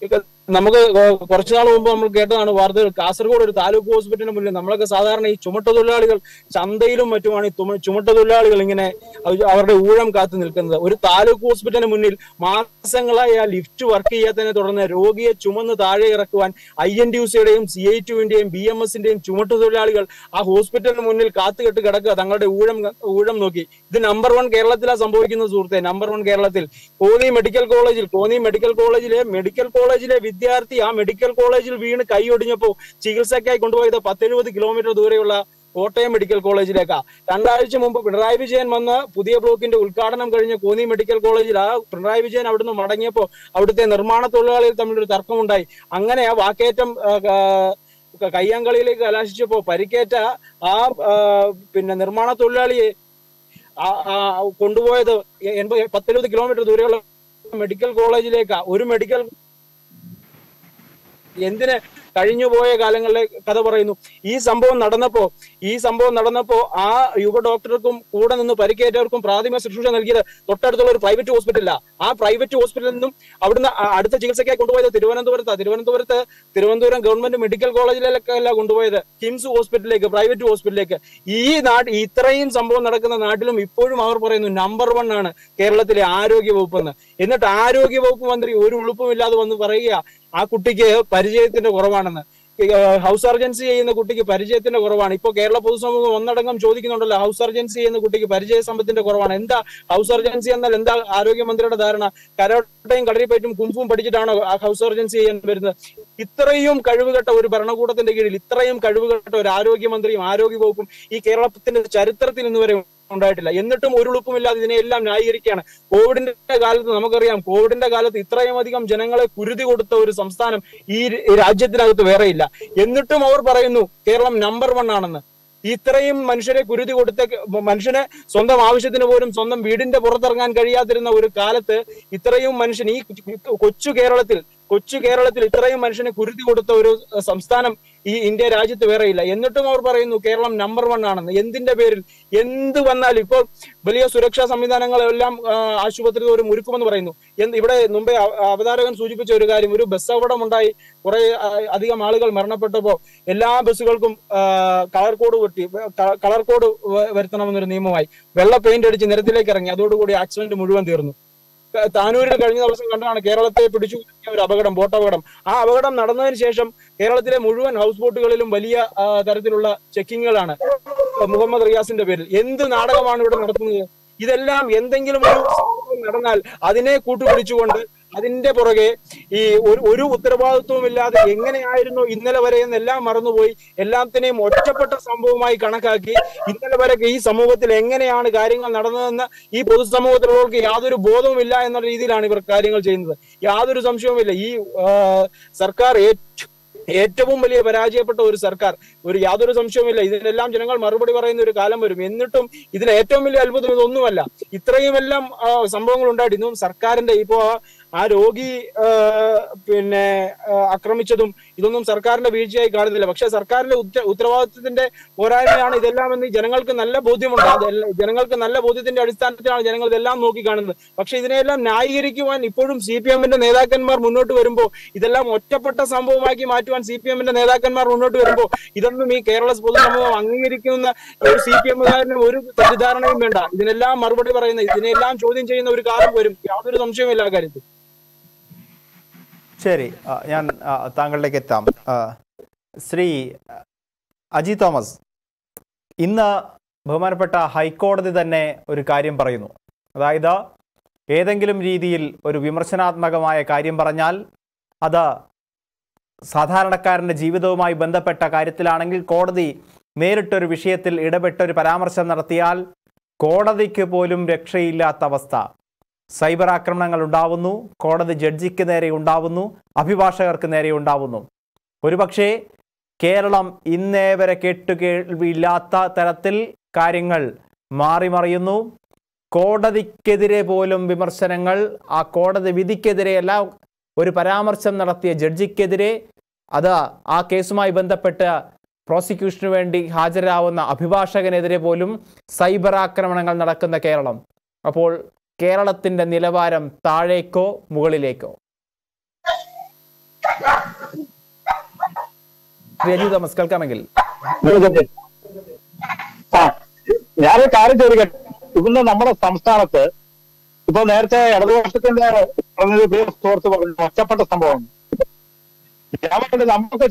നമുക്ക് കുറച്ചു നാൾ മുമ്പ് നമ്മൾ കേട്ടതാണ് വാർത്തകൾ കാസർഗോഡ് ഒരു താലൂക്ക് ഹോസ്പിറ്റലിന് മുന്നിൽ നമ്മളൊക്കെ സാധാരണ ഈ ചുമട്ട തൊഴിലാളികൾ ചന്തയിലും മറ്റുമാണ് ഈ തുമ- ചുമട്ട തൊഴിലാളികൾ ഇങ്ങനെ അവ- അവരുടെ ഊഴം കാത്തു നിൽക്കുന്നത് ഒരു താലൂക്ക് ഹോസ്പിറ്റലിന് മുന്നിൽ മാസങ്ങളായി ആ ലിഫ്റ്റ് വർക്ക് ചെയ്യാത്തതിനെ തുടർന്ന് രോഗിയെ ചുമന്ന് താഴെ ഇറക്കുവാൻ ഐ എൻ ടി യുസിയുടെയും സി ഐ ടുവിന്റെയും ബി എം എസിന്റെയും ചുമട്ട തൊഴിലാളികൾ ആ ഹോസ്പിറ്റലിന് മുന്നിൽ കാത്തുകെട്ട് കിടക്കുക തങ്ങളുടെ ഊഴം ഊഴം നോക്കി ഇത് നമ്പർ വൺ കേരളത്തിലാണ് സംഭവിക്കുന്നത് സുഹൃത്തെ നമ്പർ വൺ കേരളത്തിൽ കോന്നി മെഡിക്കൽ കോളേജിൽ കോന്നി മെഡിക്കൽ കോളേജിലെ മെഡിക്കൽ കോളേജിലെ വിദ്യാർത്ഥി ആ മെഡിക്കൽ കോളേജിൽ വീണ് കൈയൊടിഞ്ഞപ്പോ ചികിത്സയ്ക്കായി കൊണ്ടുപോയത് പത്തെഴുപത് കിലോമീറ്റർ ദൂരെയുള്ള കോട്ടയം മെഡിക്കൽ കോളേജിലേക്കാ രണ്ടാഴ്ച മുമ്പ് പിണറായി വിജയൻ വന്ന് പുതിയ ബ്ലോക്കിന്റെ ഉദ്ഘാടനം കഴിഞ്ഞ കോന്നി മെഡിക്കൽ കോളേജിൽ ആ പിണറായി വിജയൻ അവിടുന്ന് മടങ്ങിയപ്പോ അവിടുത്തെ നിർമ്മാണ തൊഴിലാളികൾ തമ്മിലൊരു തർക്കമുണ്ടായി അങ്ങനെ ആ വാക്കേറ്റം ആ, ആ, കയ്യാങ്കളിയിലേക്ക് കലാശിച്ചപ്പോ പരിക്കേറ്റ ആ ആ, പിന്നെ നിർമ്മാണ തൊഴിലാളിയെ ആ- ആ കൊണ്ടുപോയത് എൺപത് പത്തെഴുപത് കിലോമീറ്റർ ദൂരെയുള്ള മെഡിക്കൽ കോളേജിലേക്കാ ഒരു മെഡിക്കൽ എന്തിന് കഴിഞ്ഞുപോയ കാലങ്ങളിലെ കഥ പറയുന്നു ഈ സംഭവം നടന്നപ്പോ ഈ സംഭവം നടന്നപ്പോ ആ യുവ ഡോക്ടർക്കും കൂടെ നിന്ന് പരിക്കേറ്റവർക്കും പ്രാഥമിക ശുശ്രൂഷ നൽകിയത് തൊട്ടടുത്തുള്ള ഒരു പ്രൈവറ്റ് ഹോസ്പിറ്റലാ ആ പ്രൈവറ്റ് ഹോസ്പിറ്റലിൽ നിന്നും അവിടുന്ന് ആ അടുത്ത ചികിത്സയ്ക്കായി കൊണ്ടുപോയത് തിരുവനന്തപുരത്താ തിരുവനന്തപുരത്ത് തിരുവനന്തപുരം ഗവൺമെന്റ് മെഡിക്കൽ കോളേജിലേക്ക് അല്ല കൊണ്ടുപോയത് കിംസ് ഹോസ്പിറ്റലിലേക്ക് പ്രൈവറ്റ് ഹോസ്പിറ്റലിലേക്ക് ഈ നാട് ഇത്രയും സംഭവം നടക്കുന്ന നാട്ടിലും ഇപ്പോഴും അവർ പറയുന്നു നമ്പർ വൺ ആണ് കേരളത്തിലെ ആരോഗ്യ വകുപ്പ് എന്ന് എന്നിട്ട് ആരോഗ്യ വകുപ്പ് മന്ത്രി ഒരു ഉളുപ്പുമില്ലാതെ വന്ന് പറയുക ആ കുട്ടിക്ക് പരിചയത്തിന്റെ കുറവാണെന്ന് ഹൗസ് സർജൻസി ചെയ്യുന്ന കുട്ടിക്ക് പരിചയത്തിന്റെ കുറവാണ് ഇപ്പൊ കേരള പൊതുസമൂഹം ഒന്നടങ്കം ചോദിക്കുന്നുണ്ടല്ലോ ഹൗസ് സർജൻസി ചെയ്യുന്ന കുട്ടിക്ക് പരിചയ സമ്പത്തിന്റെ കുറവാണ് എന്താ ഹൗസ് സർജൻസി എന്നാൽ എന്താ ആരോഗ്യമന്ത്രിയുടെ ധാരണ കരോട്ടയും കളരിപ്പയറ്റും കുംഫും പഠിച്ചിട്ടാണോ ആ ഹൗസ് സർജൻസി ചെയ്യാൻ വരുന്നത് ഇത്രയും കഴിവുകെട്ട ഒരു ഭരണകൂടത്തിന്റെ കീഴിൽ ഇത്രയും കഴിവുകെട്ട ഒരു ആരോഗ്യമന്ത്രിയും ആരോഗ്യ വകുപ്പും ഈ കേരളത്തിന്റെ ചരിത്രത്തിൽ ഇന്ന് വരെ ഉണ്ടായിട്ടില്ല എന്നിട്ടും ഒരു ഉളുപ്പുമില്ലാതെ ഇതിനെല്ലാം ന്യായീകരിക്കുകയാണ് കോവിഡിന്റെ കാലത്ത് നമുക്കറിയാം കോവിഡിന്റെ കാലത്ത് ഇത്രയും അധികം ജനങ്ങളെ കുരുതി കൊടുത്ത ഒരു സംസ്ഥാനം ഈ രാജ്യത്തിനകത്ത് വേറെയില്ല എന്നിട്ടും അവർ പറയുന്നു കേരളം നമ്പർ വൺ ആണെന്ന് ഇത്രയും മനുഷ്യരെ കുരുതി കൊടുത്ത മനുഷ്യനെ സ്വന്തം ആവശ്യത്തിന് പോലും സ്വന്തം വീടിന്റെ പുറത്തിറങ്ങാൻ കഴിയാതിരുന്ന ഒരു കാലത്ത് ഇത്രയും മനുഷ്യൻ ഈ കൊച്ചു കേരളത്തിൽ കൊച്ചു കേരളത്തിൽ ഇത്രയും മനുഷ്യനെ കുരുതി കൊടുത്ത ഒരു സംസ്ഥാനം ഈ ഇന്ത്യ രാജ്യത്ത് വേറെയില്ല എന്നിട്ടും അവർ പറയുന്നു കേരളം നമ്പർ വൺ ആണെന്ന് എന്തിന്റെ പേരിൽ എന്ത് വന്നാലും ഇപ്പോൾ വലിയ സുരക്ഷാ സംവിധാനങ്ങളെല്ലാം ആ, ആശുപത്രി തോറും ഒരുക്കുമെന്ന് പറയുന്നു എന്ത് ഇവിടെ മുമ്പേ അ- അവതാരകൻ സൂചിപ്പിച്ച ഒരു കാര്യം ഒരു ബസ് അപകടം ഉണ്ടായി കുറെ ആ, അധികം ആളുകൾ മരണപ്പെട്ടപ്പോ എല്ലാ ബസ്സുകൾക്കും ആ, കളർ കോഡ് വെട്ടി ക- കളർ കോഡ് വ- വരുത്തണമെന്നൊരു നിയമമായി വെള്ള പെയിന്റ് അടിച്ച് നിരത്തിലേക്ക് ഇറങ്ങി അതോടുകൂടി ആക്സിഡന്റ് മുഴുവൻ തീർന്നു ക- താനൂരിൽ കഴിഞ്ഞ ദിവസം കണ്ടാണ് കേരളത്തെ പിടിച്ചു കുലുക്കിയ ഒരു അപകടം ബോട്ട് അപകടം ആ അപകടം നടന്നതിന് ശേഷം കേരളത്തിലെ മുഴുവൻ ഹൗസ് ബോട്ടുകളിലും വലിയ ആ, തരത്തിലുള്ള ചെക്കിങ്ങുകളാണ് മുഹമ്മദ് റിയാസിന്റെ പേരിൽ എന്ത് നാടകമാണ് ഇവിടെ നടത്തുന്നത് ഇതെല്ലാം എന്തെങ്കിലും ഒരു സംഭവം നടന്നാൽ അതിനെ കൂട്ടുപിടിച്ചുകൊണ്ട് അതിന്റെ പുറകെ ഈ ഒരു ഒരു ഉത്തരവാദിത്വവും ഇല്ലാതെ എങ്ങനെയായിരുന്നു ഇന്നലെ വരെ എന്നെല്ലാം മറന്നുപോയി എല്ലാത്തിനെയും ഒറ്റപ്പെട്ട സംഭവമായി കണക്കാക്കി ഇന്നലെ വരെ ഈ സമൂഹത്തിൽ എങ്ങനെയാണ് കാര്യങ്ങൾ നടന്നതെന്ന് ഈ പൊതുസമൂഹത്തിലുള്ളവർക്ക് യാതൊരു ബോധവും ഇല്ല എന്ന രീതിയിലാണ് ഇവർ കാര്യങ്ങൾ ചെയ്യുന്നത് യാതൊരു സംശയവുമില്ല ഈ ആ, സർക്കാർ ഏറ്റവും ഏറ്റവും വലിയ പരാജയപ്പെട്ട ഒരു സർക്കാർ ഒരു യാതൊരു സംശയവുമില്ല ഇതിനെല്ലാം ജനങ്ങൾ മറുപടി പറയുന്ന ഒരു കാലം വരും എന്നിട്ടും ഇതിന് ഏറ്റവും വലിയ അത്ഭുതം ഇതൊന്നുമല്ല ഇത്രയും എല്ലാം ആ, സംഭവങ്ങൾ ഉണ്ടായിട്ട് ഇന്നും സർക്കാരിന്റെ ഇപ്പോ ആ- ആ രോഗി ആ, പിന്നെ ആ, ആക്രമിച്ചതും ഇതൊന്നും സർക്കാരിന്റെ വീഴ്ചയായി കാണുന്നില്ല പക്ഷെ സർക്കാരിന്റെ ഉത്ത- ഉത്തരവാദിത്വത്തിന്റെ പോരായ്മയാണ് ഇതെല്ലാം എന്ന് ജനങ്ങൾക്ക് നല്ല ബോധ്യമുണ്ട് അതെല്ലാം ജനങ്ങൾക്ക് നല്ല ബോധ്യത്തിന്റെ അടിസ്ഥാനത്തിലാണ് ജനങ്ങൾ ഇതെല്ലാം നോക്കി കാണുന്നത് പക്ഷെ ഇതിനെല്ലാം ന്യായീകരിക്കുവാൻ ഇപ്പോഴും സി പി എമ്മിന്റെ നേതാക്കന്മാർ മുന്നോട്ട് വരുമ്പോൾ ഇതെല്ലാം ഒറ്റപ്പെട്ട സംഭവമാക്കി മാറ്റുവാൻ സി പി എമ്മിന്റെ നേതാക്കന്മാർ മുന്നോട്ട് വരുമ്പോൾ ഇതൊന്നും ഈ കേരള പൊതുസമൂഹം അംഗീകരിക്കുന്ന ഒരു സി പി എമ്മുകാരന് ഒരു തെറ്റിദ്ധാരണയും വേണ്ട ഇതിനെല്ലാം മറുപടി പറയുന്ന ഇതിനെല്ലാം ചോദ്യം ചെയ്യുന്ന ഒരു കാലം വരും യാതൊരു സംശയവുമില്ല ആ കാര്യത്തിൽ ശരി ആ, ഞാൻ ആ, താങ്കളിലേക്ക് എത്താം ആ, ശ്രീ അജി തോമസ് ഇന്ന് ബഹുമാനപ്പെട്ട ഹൈക്കോടതി തന്നെ ഒരു കാര്യം പറയുന്നു അതായത് ഏതെങ്കിലും രീതിയിൽ ഒരു വിമർശനാത്മകമായ കാര്യം പറഞ്ഞാൽ അത് സാധാരണക്കാരൻ്റെ ജീവിതവുമായി ബന്ധപ്പെട്ട കാര്യത്തിലാണെങ്കിൽ കോടതി നേരിട്ടൊരു വിഷയത്തിൽ ഇടപെട്ടൊരു പരാമർശം നടത്തിയാൽ കോടതിക്ക് പോലും രക്ഷയില്ലാത്ത അവസ്ഥ സൈബർ ആക്രമണങ്ങൾ ഉണ്ടാവുന്നു കോടതി ജഡ്ജിക്ക് നേരെ ഉണ്ടാവുന്നു അഭിഭാഷകർക്ക് നേരെ ഉണ്ടാവുന്നു ഒരുപക്ഷേ കേരളം ഇന്നേ വരെ കേട്ടുകേൾവിയില്ലാത്ത തരത്തിൽ കാര്യങ്ങൾ മാറിമറിയുന്നു കോടതിക്കെതിരെ പോലും വിമർശനങ്ങൾ ആ കോടതി വിധിക്കെതിരെയല്ല ഒരു പരാമർശം നടത്തിയ ജഡ്ജിക്കെതിരെ അത് ആ കേസുമായി ബന്ധപ്പെട്ട് പ്രോസിക്യൂഷന് വേണ്ടി ഹാജരാവുന്ന അഭിഭാഷകനെതിരെ പോലും സൈബർ ആക്രമണങ്ങൾ നടക്കുന്ന കേരളം അപ്പോൾ കേരളത്തിന്റെ നിലവാരം താഴേക്കോ മുകളിലേക്കോ രജി തോമസ് കേൾക്കാമെങ്കിൽ ആ ഞാനൊരു കാര്യം ചോദിക്കട്ടെ ഇന്ന് നമ്മുടെ സംസ്ഥാനത്ത് ഇപ്പൊ നേരത്തെ ഇടതുപക്ഷത്തിന്റെ പ്രതിനിധി പ്രിയ സുഹൃത്ത് പറഞ്ഞു ഒറ്റപ്പെട്ട സംഭവം ഞാൻ പറഞ്ഞത് നമുക്ക്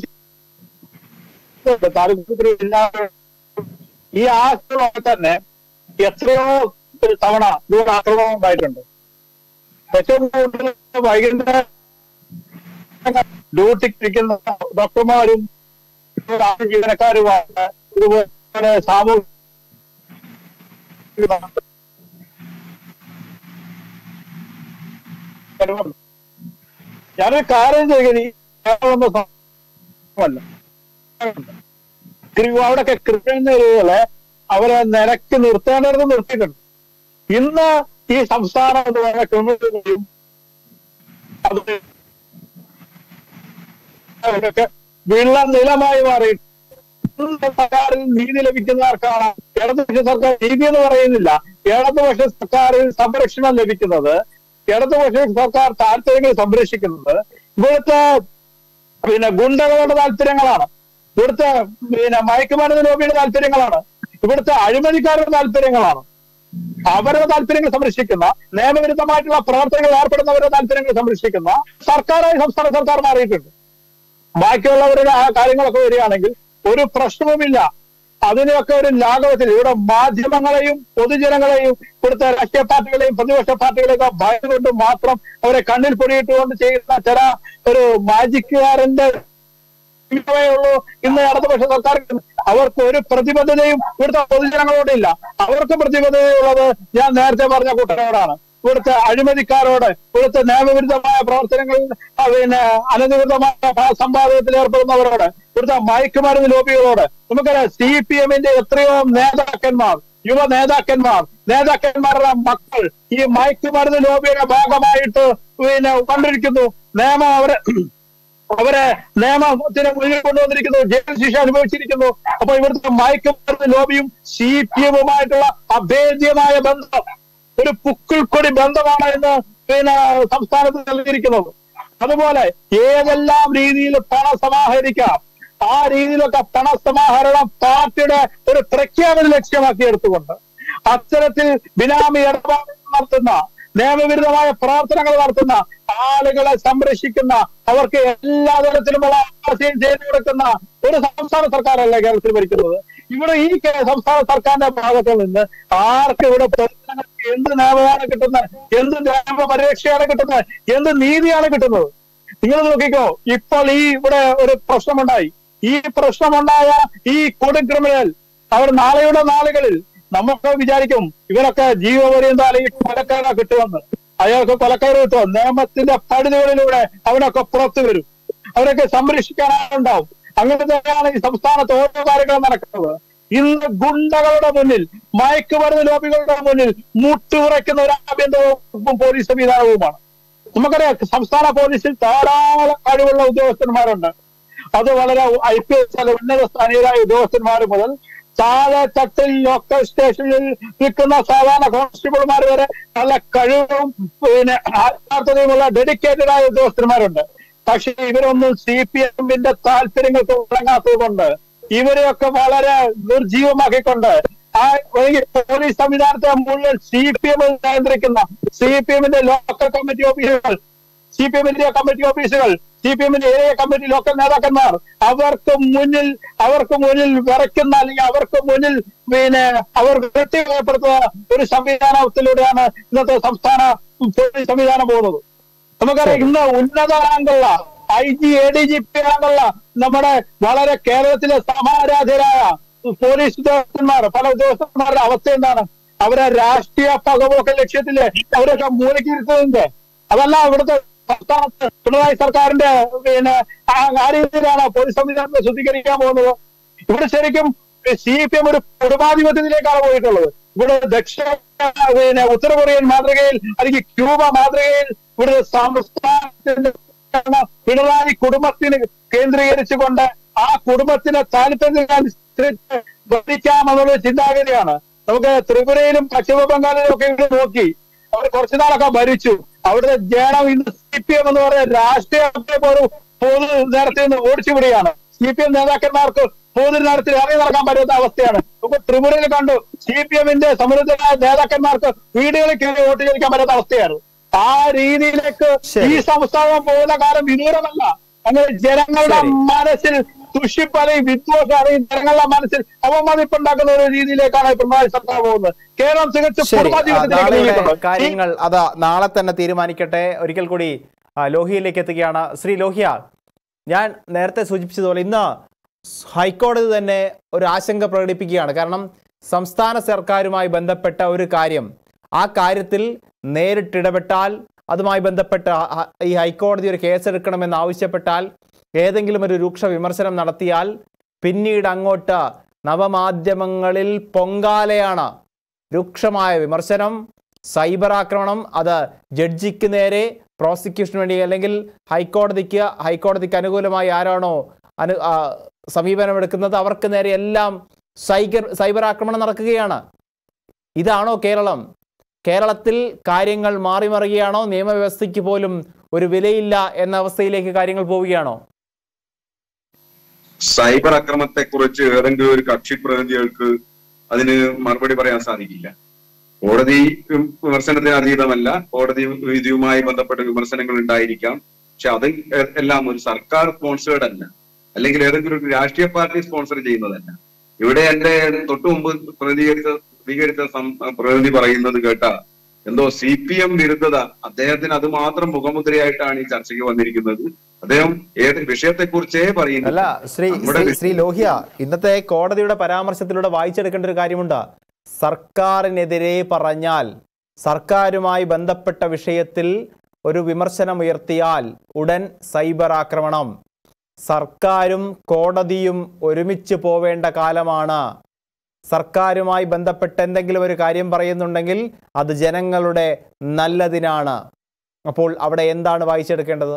താലൂക്ക് ഇല്ലാതെ ഈ ആക്രമണം തന്നെ എത്രയോ തവണ ഇതുപോലെ ആക്രമണം ഉണ്ടായിട്ടുണ്ട് ഏറ്റവും കൂടുതൽ വൈകുന്നേരം ഡ്യൂട്ടിക്ക് ഇരിക്കുന്ന ഡോക്ടർമാരും ജീവനക്കാരുമാണ് ഇതുപോലെ സാമൂഹിക ഞാനൊരു കാര്യം ചെയ്യുന്നത് ഈ കേരളം സംഭവമല്ല അവിടെയൊക്കെ ക്രിമിനലുകളെ അവരെ നിലക്ക് നിർത്തേണ്ടത് നിർത്തിയിട്ടുണ്ട് ഇന്ന് ഈ സംസ്ഥാനം എന്ന് പറയുന്ന ക്രിമിനലുകളും അത് അവരൊക്കെ വിള്ള നിലമായി മാറി സർക്കാരിൽ നീതി ലഭിക്കുന്നവർക്കാണ് ഇടതുപക്ഷ സർക്കാർ നീതി എന്ന് പറയുന്നില്ല ഇടതുപക്ഷ സർക്കാരിൽ സംരക്ഷണം ലഭിക്കുന്നത് ഇടതുപക്ഷ സർക്കാർ താല്പര്യങ്ങൾ സംരക്ഷിക്കുന്നത് ഇവിടുത്തെ പിന്നെ ഗുണ്ടകളുടെ താല്പര്യങ്ങളാണ് ഇവിടുത്തെ പിന്നെ മയക്കുമരുന്ന് ലോബിയുടെ താല്പര്യങ്ങളാണ് ഇവിടുത്തെ അഴിമതിക്കാരുടെ താല്പര്യങ്ങളാണ് അവരുടെ താല്പര്യങ്ങൾ സംരക്ഷിക്കുന്ന നിയമവിരുദ്ധമായിട്ടുള്ള പ്രവർത്തനങ്ങൾ ഏർപ്പെടുന്നവരുടെ താല്പര്യങ്ങൾ സംരക്ഷിക്കുന്ന സർക്കാരായി സംസ്ഥാന സർക്കാർ മാറിയിട്ടുണ്ട് ബാക്കിയുള്ളവരുടെ ആ കാര്യങ്ങളൊക്കെ വരികയാണെങ്കിൽ ഒരു പ്രശ്നവുമില്ല അതിനെയൊക്കെ ഒരു ലാഘവത്തിൽ ഇവിടെ മാധ്യമങ്ങളെയും പൊതുജനങ്ങളെയും ഇവിടുത്തെ രാഷ്ട്രീയ പാർട്ടികളെയും പ്രതിപക്ഷ പാർട്ടികളെയൊക്കെ ഭയന്നുകൊണ്ട് മാത്രം അവരെ കണ്ണിൽ പൊടിയിട്ടുകൊണ്ട് ചെയ്യുന്ന ചില ഒരു മാജിക്കുകാരന്റെ ഉള്ളൂ ഇന്ന് ഇടതുപക്ഷ സർക്കാർ അവർക്ക് ഒരു പ്രതിബദ്ധതയും ഇവിടുത്തെ പൊതുജനങ്ങളോടില്ല അവർക്ക് പ്രതിബദ്ധതയുള്ളത് ഞാൻ നേരത്തെ പറഞ്ഞ കൂട്ടരോടാണ് ഇവിടുത്തെ അഴിമതിക്കാരോട് ഇവിടുത്തെ നിയമവിരുദ്ധമായ പ്രവർത്തനങ്ങളിൽ ആ, പിന്നെ അനധികൃതമായ സമ്പാദനത്തിൽ ഏർപ്പെടുന്നവരോട് ഇവിടുത്തെ മയക്കുമരുന്ന് ലോബികളോട് നമുക്കറിയാം സി പി എമ്മിന്റെ എത്രയോ നേതാക്കന്മാർ യുവ നേതാക്കന്മാർ നേതാക്കന്മാരുടെ മക്കൾ ഈ മയക്കുമരുന്ന് ലോബിയുടെ ഭാഗമായിട്ട് പിന്നെ കണ്ടിരിക്കുന്നു നിയമം അവരെ അവരെ നിയമത്തിന് മുന്നിൽ കൊണ്ടുവന്നിരിക്കുന്നു ജയിൽ ശിക്ഷ അനുഭവിച്ചിരിക്കുന്നു അപ്പൊ ഇവിടുത്തെ മയക്കുമരുന്ന് ലോബിയും സി പി എമ്മുമായിട്ടുള്ള അഭേദ്യമായ ബന്ധം ഒരു പുക്കിൾക്കൊടി ബന്ധമാണ് ഇന്ന് പിന്നെ സംസ്ഥാനത്ത് നൽകിയിരിക്കുന്നത് അതുപോലെ ഏതെല്ലാം രീതിയിൽ പണം സമാഹരിക്കാം ആ രീതിയിലൊക്കെ പണസമാഹരണം പാർട്ടിയുടെ ഒരു പ്രഖ്യാപന ലക്ഷ്യമാക്കി എടുത്തുകൊണ്ട് അത്തരത്തിൽ ബിനാമി ഇടപാടുകൾ നടത്തുന്ന നിയമവിരുദ്ധമായ പ്രവർത്തനങ്ങൾ നടത്തുന്ന ആളുകളെ സംരക്ഷിക്കുന്ന അവർക്ക് എല്ലാ തരത്തിലുമുള്ള ആശയം ചെയ്തു കൊടുക്കുന്ന ഒരു സംസ്ഥാന സർക്കാരല്ല കേരളത്തിൽ ഭരിക്കുന്നത് ഇവിടെ ഈ കേ- സംസ്ഥാന സർക്കാരിന്റെ ഭാഗത്ത് നിന്ന് ആർക്ക് ഇവിടെ പൊതുജനങ്ങൾക്ക് എന്ത് നിയമമാണ് കിട്ടുന്നത് എന്ത് നിയമ പരിരക്ഷയാണ് കിട്ടുന്നത് എന്ത് നീതിയാണ് കിട്ടുന്നത് നിങ്ങൾ നോക്കിക്കോ ഇപ്പോൾ ഈ ഇവിടെ ഒരു പ്രശ്നമുണ്ടായി ഈ പ്രശ്നമുണ്ടായ ഈ കൊടും ക്രിമിനൽ അവർ നാളെയുടെ നാളുകളിൽ നമുക്ക് വിചാരിക്കും ഇവരൊക്കെ ജീവപര്യന്തം അല്ലെങ്കിൽ കൊലക്കാരനെ കിട്ടുമെന്ന് അയാൾക്ക് കൊലക്കാര് കിട്ടും നിയമത്തിന്റെ പഴുതുകളിലൂടെ അവനൊക്കെ പുറത്തു വരും അവരൊക്കെ സംരക്ഷിക്കാനുണ്ടാവും അങ്ങനെ തന്നെയാണ് ഈ സംസ്ഥാനത്ത് ഓരോ കാര്യങ്ങളും നടക്കുന്നത് ഇന്ന് ഗുണ്ടകളുടെ മുന്നിൽ മയക്കുമരുന്ന് ലോബികളുടെ മുന്നിൽ മുട്ടുകുറയ്ക്കുന്ന ഒരു ആഭ്യന്തര വകുപ്പും പോലീസ് സംവിധാനവുമാണ് നമുക്കറിയാം സംസ്ഥാന പോലീസിൽ ധാരാളം കഴിവുള്ള ഉദ്യോഗസ്ഥന്മാരുണ്ട് അത് വളരെ ഐ പി എസ് അല്ല ഉന്നത സ്ഥാനീയരായ ഉദ്യോഗസ്ഥന്മാർ മുതൽ താഴെ തട്ടിൽ ലോക്കൽ സ്റ്റേഷനിൽ നിൽക്കുന്ന സാധാരണ കോൺസ്റ്റബിൾമാർ വരെ നല്ല കഴിവും പിന്നെ ആത്മാർത്ഥതയുമുള്ള ഡെഡിക്കേറ്റഡ് ആയ ഉദ്യോഗസ്ഥന്മാരുണ്ട് പക്ഷെ ഇവരൊന്നും സി പി എമ്മിന്റെ താല്പര്യങ്ങൾക്ക് വഴങ്ങാത്തത് കൊണ്ട് ഇവരെയൊക്കെ വളരെ നിർജീവമാക്കിക്കൊണ്ട് ആ ഈ പോലീസ് സംവിധാനത്തെ മുഴുവൻ സി പി എം നിയന്ത്രിക്കുന്ന സി പി എമ്മിന്റെ ലോക്കൽ കമ്മിറ്റി ഓഫീസുകൾ സി പി എമ്മിന്റെ കമ്മിറ്റി ഓഫീസുകൾ സി പി എമ്മിന്റെ ഏരിയ കമ്മിറ്റി ലോക്കൽ നേതാക്കന്മാർ അവർക്ക് മുന്നിൽ അവർക്ക് മുന്നിൽ വിറയ്ക്കുന്ന അല്ലെങ്കിൽ അവർക്ക് മുന്നിൽ പിന്നെ അവർ വെട്ടിപ്പെടുത്തുന്ന ഒരു സംവിധാനത്തിലൂടെയാണ് ഇന്നത്തെ സംസ്ഥാന പോലീസ് സംവിധാനം പോകുന്നത് നമുക്കറിയാം ഇന്ന് ഉന്നത റാങ്കുള്ള I G A D G P റാങ്കുള്ള നമ്മുടെ വളരെ കേരളത്തിലെ സമാരാധരായ പോലീസ് ഉദ്യോഗസ്ഥന്മാർ പല ഉദ്യോഗസ്ഥന്മാരുടെ അവസ്ഥ എന്താണ് അവരെ രാഷ്ട്രീയ പകപോക്ക ലക്ഷ്യത്തില് അവരൊക്കെ മൂലക്കിരുത്തതിന്റെ അതല്ല ഇവിടുത്തെ സംസ്ഥാനത്ത് പിണറായി സർക്കാരിന്റെ പിന്നെ ആ ആ രീതിയിലാണ് പോലീസ് സംവിധാനത്തെ ശുദ്ധീകരിക്കാൻ പോകുന്നത് ഇവിടെ ശരിക്കും സി പി എം ഒരു കുടുംബാധിപത്യത്തിലേക്കാണ് പോയിട്ടുള്ളത് ഇവിടെ ദക്ഷിണ പിന്നെ ഉത്തര കൊറിയൻ മാതൃകയിൽ അല്ലെങ്കിൽ ക്യൂബ മാതൃകയിൽ ഇവിടെ സംസ്ഥാനത്തിന്റെ പിണറായി കുടുംബത്തിന് കേന്ദ്രീകരിച്ചുകൊണ്ട് ആ കുടുംബത്തിന്റെ താല്പര്യത്തിനനുസരിച്ച് ഭരിക്കാമെന്നുള്ള ചിന്താഗതിയാണ് നമുക്ക് ത്രിപുരയിലും പശ്ചിമ ബംഗാളിലും ഒക്കെ ഇവിടെ നോക്കി അവർ കുറച്ചു നാളൊക്കെ ഭരിച്ചു അവിടുത്തെ ജനം ഇന്ന് സി പി എം എന്ന് പറയുന്ന രാഷ്ട്രീയ ഒരു പൊതു നേരത്തെ നിന്ന് ഓടിച്ചു വിടുകയാണ് സി പി എം നേതാക്കന്മാർക്ക് പൊതുനിരത്തിൽ ഇറങ്ങി നടക്കാൻ പറ്റാത്ത അവസ്ഥയാണ് ഇപ്പൊ ത്രിപുരയിൽ കണ്ടു സി പി എമ്മിന്റെ സമൃദ്ധരായ നേതാക്കന്മാർക്ക് വീടുകളിൽ കയറി വോട്ട് ചോദിക്കാൻ പറ്റാത്ത അവസ്ഥയാണ് ആ രീതിയിലേക്ക് ശരി. ഈ സംസ്ഥാനം പോകുന്ന കാലം വിദൂരമല്ല അങ്ങനെ ജനങ്ങളുടെ ശരി. മനസ്സിൽ ദുഷിപ്പലയും വിദ്വേഷമാണ് ഈ ജനങ്ങളുടെ മനസ്സിൽ അവമതിപ്പുണ്ടാക്കുന്ന ഒരു രീതിയിലേക്കാണ് പിണറായി സർക്കാർ പോകുന്നത് കേരളം തികച്ചും ശരി കുടുംബ ആ, ജീവിതത്തിലേക്ക് നാളെയുടെ നീങ്ങിയിട്ടുണ്ട്. ഈ കാര്യങ്ങൾ അത് നാളെ തന്നെ തീരുമാനിക്കട്ടെ ഒരിക്കൽ കൂടി ആ, ലോഹിയയിലേക്ക് എത്തുകയാണ് ശ്രീ ലോഹിയ ഞാൻ നേരത്തെ സൂചിപ്പിച്ചതുപോലെ ഇന്ന് ഹൈക്കോടതി തന്നെ ഒരു ആശങ്ക പ്രകടിപ്പിക്കുകയാണ് കാരണം സംസ്ഥാന സർക്കാരുമായി ബന്ധപ്പെട്ട ഒരു കാര്യം ആ കാര്യത്തിൽ നേരിട്ടിടപെട്ടാൽ അതുമായി ബന്ധപ്പെട്ട ആ- ഈ ഹൈക്കോടതി ഒരു കേസെടുക്കണമെന്ന് ആവശ്യപ്പെട്ടാൽ ഏതെങ്കിലും ഒരു രൂക്ഷ വിമർശനം നടത്തിയാൽ പിന്നീട് അങ്ങോട്ട് നവമാധ്യമങ്ങളിൽ പൊങ്കാലയാണ് രൂക്ഷമായ വിമർശനം സൈബർ ആക്രമണം അത് ജഡ്ജിക്ക് നേരെ പ്രോസിക്യൂഷന് വേണ്ടി അല്ലെങ്കിൽ ഹൈക്കോടതിക്ക് ഹൈക്കോടതിക്ക് അനുകൂലമായി ആരാണോ അനു ആ, സമീപനമെടുക്കുന്നത് അവർക്ക് നേരെ എല്ലാം സൈബർ സൈബർ ആക്രമണം നടക്കുകയാണ് ഇതാണോ കേരളം കേരളത്തിൽ കാര്യങ്ങൾ മാറിമറിയുകയാണോ നിയമവ്യവസ്ഥയ്ക്ക് പോലും ഒരു വിലയില്ല എന്ന അവസ്ഥയിലേക്ക് കാര്യങ്ങൾ പോവുകയാണോ സൈബർ അക്രമത്തെ കുറിച്ച് ഏതെങ്കിലും ഒരു കക്ഷി പ്രതിനിധികൾക്ക് അതിന് മറുപടി പറയാൻ സാധിക്കില്ല കോടതി ഉം, വിമർശനത്തിന് അതീതമല്ല കോടതി വിധിയുമായി ബന്ധപ്പെട്ട വിമർശനങ്ങൾ ഉണ്ടായിരിക്കാം പക്ഷെ അത് എ- എല്ലാം ഒരു സർക്കാർ സ്പോൺസേർഡ് അല്ല അല്ലെങ്കിൽ ഏതെങ്കിലും ഒരു രാഷ്ട്രീയ പാർട്ടി സ്പോൺസർ ചെയ്യുന്നതല്ല ഇവിടെ എന്റെ തൊട്ടു മുമ്പ് പ്രതികരിച്ച പ്രതികരിച്ച സം- പ്രതിനിധി പറയുന്നത് കേട്ട എന്തോ സി പി എം വിരുദ്ധത അദ്ദേഹത്തിന് അത് മാത്രം മുഖമുദ്രയായിട്ടാണ് ഈ ചർച്ചയ്ക്ക് വന്നിരിക്കുന്നത് അദ്ദേഹം ഏത് വിഷയത്തെക്കുറിച്ചേ അല്ല പറയുന്നില്ല ശ്രീ നമ്മുടെ ശ്രീ ശ്രീ ലോഹിയ ഇന്നത്തെ കോടതിയുടെ പരാമർശത്തിലൂടെ വായിച്ചെടുക്കേണ്ട ഒരു കാര്യമുണ്ട് സർക്കാരിനെതിരെ പറഞ്ഞാൽ സർക്കാരുമായി ബന്ധപ്പെട്ട വിഷയത്തിൽ ഒരു വിമർശനം ഉയർത്തിയാൽ ഉടൻ സൈബർ ആക്രമണം സർക്കാരും കോടതിയും ഒരുമിച്ച് പോവേണ്ട കാലമാണ് സർക്കാരുമായി ബന്ധപ്പെട്ട് എന്തെങ്കിലും ഒരു കാര്യം പറയുന്നുണ്ടെങ്കിൽ അത് ജനങ്ങളുടെ നല്ലതിനാണ് അപ്പോൾ അവിടെ എന്താണ് വായിച്ചെടുക്കേണ്ടത്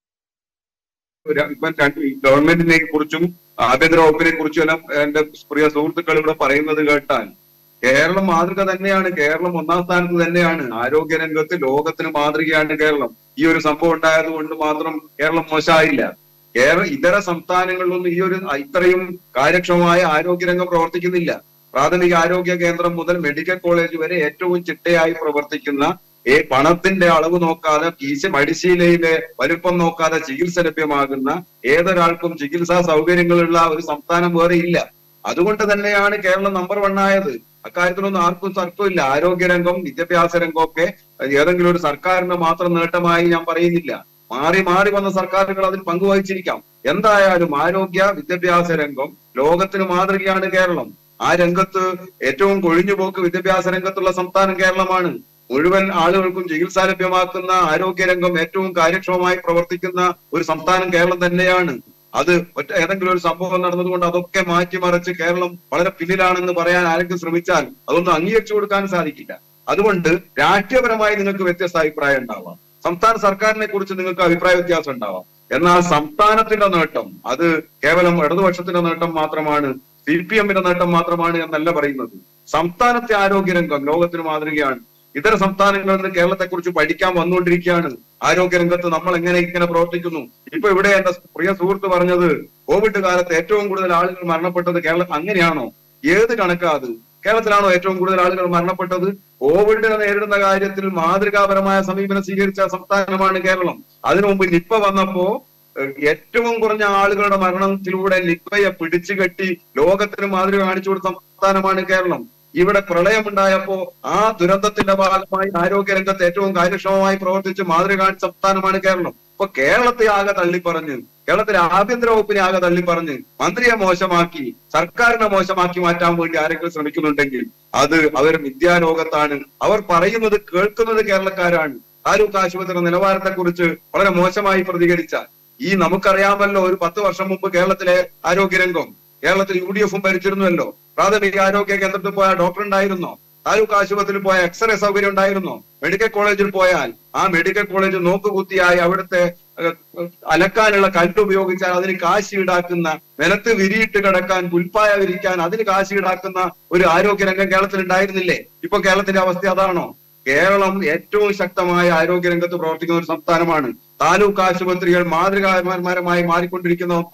ഒരു- ഇപ്പം രണ്ട് ഈ ഗവൺമെന്റിനെ കുറിച്ചും ആഭ്യന്തര വകുപ്പിനെ കുറിച്ചും എല്ലാം എന്റെ പ്രിയ സുഹൃത്തുക്കൾ ഇവിടെ പറയുന്നത് കേട്ടാൽ കേരളം മാതൃക തന്നെയാണ് കേരളം ഒന്നാം സ്ഥാനത്ത് തന്നെയാണ് ആരോഗ്യ രംഗത്ത് ലോകത്തിന് മാതൃകയാണ് കേരളം ഈ ഒരു സംഭവം ഉണ്ടായത് കൊണ്ട് മാത്രം കേരളം മോശമായില്ല കേരള ഇതര സംസ്ഥാനങ്ങളിലൊന്നും ഈ ഒരു ഇത്രയും കാര്യക്ഷമമായ ആരോഗ്യരംഗം പ്രവർത്തിക്കുന്നില്ല പ്രാഥമിക ആരോഗ്യ കേന്ദ്രം മുതൽ മെഡിക്കൽ കോളേജ് വരെ ഏറ്റവും ചിട്ടയായി പ്രവർത്തിക്കുന്ന ഏ പണത്തിന്റെ അളവ് നോക്കാതെ കീശ മടിശീലയിലെ വലുപ്പം നോക്കാതെ ചികിത്സ ലഭ്യമാകുന്ന ഏതൊരാൾക്കും ചികിത്സാ സൗകര്യങ്ങളുള്ള ഒരു സംസ്ഥാനം വേറെ ഇല്ല അതുകൊണ്ട് തന്നെയാണ് കേരളം നമ്പർ വൺ ആയത് അക്കാര്യത്തിലൊന്നും ആർക്കും തർക്കമില്ല ആരോഗ്യരംഗം വിദ്യാഭ്യാസ രംഗമൊക്കെ ഏതെങ്കിലും ഒരു സർക്കാരിന്റെ മാത്രം നേട്ടമായി ഞാൻ പറയുന്നില്ല മാറി മാറി വന്ന സർക്കാരുകൾ അതിൽ പങ്കുവഹിച്ചിരിക്കാം എന്തായാലും ആരോഗ്യ വിദ്യാഭ്യാസ രംഗം ലോകത്തിന് മാതൃകയാണ് കേരളം ആ രംഗത്ത് ഏറ്റവും കൊഴിഞ്ഞുപോക്ക് വിദ്യാഭ്യാസ രംഗത്തുള്ള സംസ്ഥാനം കേരളമാണ് മുഴുവൻ ആളുകൾക്കും ചികിത്സ ലഭ്യമാക്കുന്ന ആരോഗ്യരംഗം ഏറ്റവും കാര്യക്ഷമമായി പ്രവർത്തിക്കുന്ന ഒരു സംസ്ഥാനം കേരളം തന്നെയാണ് അത് ഒറ്റ ഏതെങ്കിലും ഒരു സംഭവം നടന്നതുകൊണ്ട് അതൊക്കെ മാറ്റിമറിച്ച് കേരളം വളരെ പിന്നിലാണെന്ന് പറയാൻ ആരെങ്കിലും ശ്രമിച്ചാൽ അതൊന്നും അംഗീകരിച്ചു കൊടുക്കാൻ സാധിക്കില്ല അതുകൊണ്ട് രാഷ്ട്രീയപരമായി നിങ്ങൾക്ക് വ്യത്യസ്ത അഭിപ്രായം ഉണ്ടാവാം സംസ്ഥാന സർക്കാരിനെ കുറിച്ച് നിങ്ങൾക്ക് അഭിപ്രായ വ്യത്യാസം ഉണ്ടാവാം എന്നാൽ സംസ്ഥാനത്തിന്റെ നേട്ടം അത് കേവലം ഇടതുപക്ഷത്തിന്റെ നേട്ടം മാത്രമാണ് സി പി എമ്മിന്റെ നേട്ടം മാത്രമാണ് എന്നല്ല പറയുന്നത് സംസ്ഥാനത്തെ ആരോഗ്യരംഗം ലോകത്തിന് മാതൃകയാണ് ഇതര സംസ്ഥാനങ്ങളിൽ നിന്ന് കേരളത്തെ കുറിച്ച് പഠിക്കാൻ വന്നുകൊണ്ടിരിക്കുകയാണ് ആരോഗ്യരംഗത്ത് നമ്മൾ എങ്ങനെ ഇങ്ങനെ പ്രവർത്തിക്കുന്നു ഇപ്പൊ ഇവിടെ എന്റെ പ്രിയ സുഹൃത്ത് പറഞ്ഞത് കോവിഡ് കാലത്ത് ഏറ്റവും കൂടുതൽ ആളുകൾ മരണപ്പെട്ടത് കേരളം അങ്ങനെയാണോ ഏത് കണക്കാ അത് കേരളത്തിലാണോ ഏറ്റവും കൂടുതൽ ആളുകൾ മരണപ്പെട്ടത് കോവിഡിനെ നേരിടുന്ന കാര്യത്തിൽ മാതൃകാപരമായ സമീപനം സ്വീകരിച്ച സംസ്ഥാനമാണ് കേരളം അതിനു മുമ്പ് നിപ്പ വന്നപ്പോ ഏഹ്, ഏറ്റവും കുറഞ്ഞ ആളുകളുടെ മരണത്തിലൂടെ നിപ്പയെ പിടിച്ചു കെട്ടി ലോകത്തിന് മാതൃക കാണിച്ചു കൊടുത്ത സംസ്ഥാനമാണ് കേരളം ഇവിടെ പ്രളയമുണ്ടായപ്പോ ആ ദുരന്തത്തിന്റെ ഭാഗമായി ആരോഗ്യരംഗത്ത് ഏറ്റവും കാര്യക്ഷമമായി പ്രവർത്തിച്ച് മാതൃക കാണിച്ച സംസ്ഥാനമാണ് കേരളം ഇപ്പൊ കേരളത്തെ ആകെ തള്ളിപ്പറഞ്ഞ് കേരളത്തിലെ ആഭ്യന്തര വകുപ്പിനെ ആകെ തള്ളിപ്പറഞ്ഞ് മന്ത്രിയെ മോശമാക്കി സർക്കാരിനെ മോശമാക്കി മാറ്റാൻ വേണ്ടി ആരെങ്കിലും ശ്രമിക്കുന്നുണ്ടെങ്കിൽ അത് അവർ വിദ്യാലോകത്താണ് അവർ പറയുന്നത് കേൾക്കുന്നത് കേരളക്കാരാണ് താലൂക്ക് ആശുപത്രി നിലവാരത്തെ കുറിച്ച് വളരെ മോശമായി പ്രതികരിച്ചാൽ ഈ നമുക്കറിയാമല്ലോ ഒരു പത്ത് വർഷം മുമ്പ് കേരളത്തിലെ ആരോഗ്യരംഗം കേരളത്തിൽ യു ഡി എഫും ഭരിച്ചിരുന്നുവല്ലോ പ്രാഥമിക ആരോഗ്യ കേന്ദ്രത്തിൽ പോയ ഡോക്ടർ ഉണ്ടായിരുന്നോ താലൂക്ക് ആശുപത്രിയിൽ പോയ എക്സ്റേ സൗകര്യം ഉണ്ടായിരുന്നോ മെഡിക്കൽ കോളേജിൽ പോയാൽ ആ മെഡിക്കൽ കോളേജ് നോക്കുകുത്തിയായി അവിടുത്തെ ഏഹ്, അലക്കാനുള്ള കല്ല് ഉപയോഗിച്ചാൽ അതിന് കാശ് ഈടാക്കുന്ന നിലത്ത് വിരിയിട്ട് കിടക്കാൻ പുൽപ്പായ വിരിക്കാൻ അതിന് കാശ് ഈടാക്കുന്ന ഒരു ആരോഗ്യരംഗം കേരളത്തിൽ ഉണ്ടായിരുന്നില്ലേ ഇപ്പൊ കേരളത്തിന്റെ അവസ്ഥ അതാണോ കേരളം ഏറ്റവും ശക്തമായ ആരോഗ്യരംഗത്ത് പ്രവർത്തിക്കുന്ന ഒരു സംസ്ഥാനമാണ് താലൂക്ക് ആശുപത്രികൾ മാതൃകാപരമായി മാറിക്കൊണ്ടിരിക്കുന്ന സംസ്ഥാനം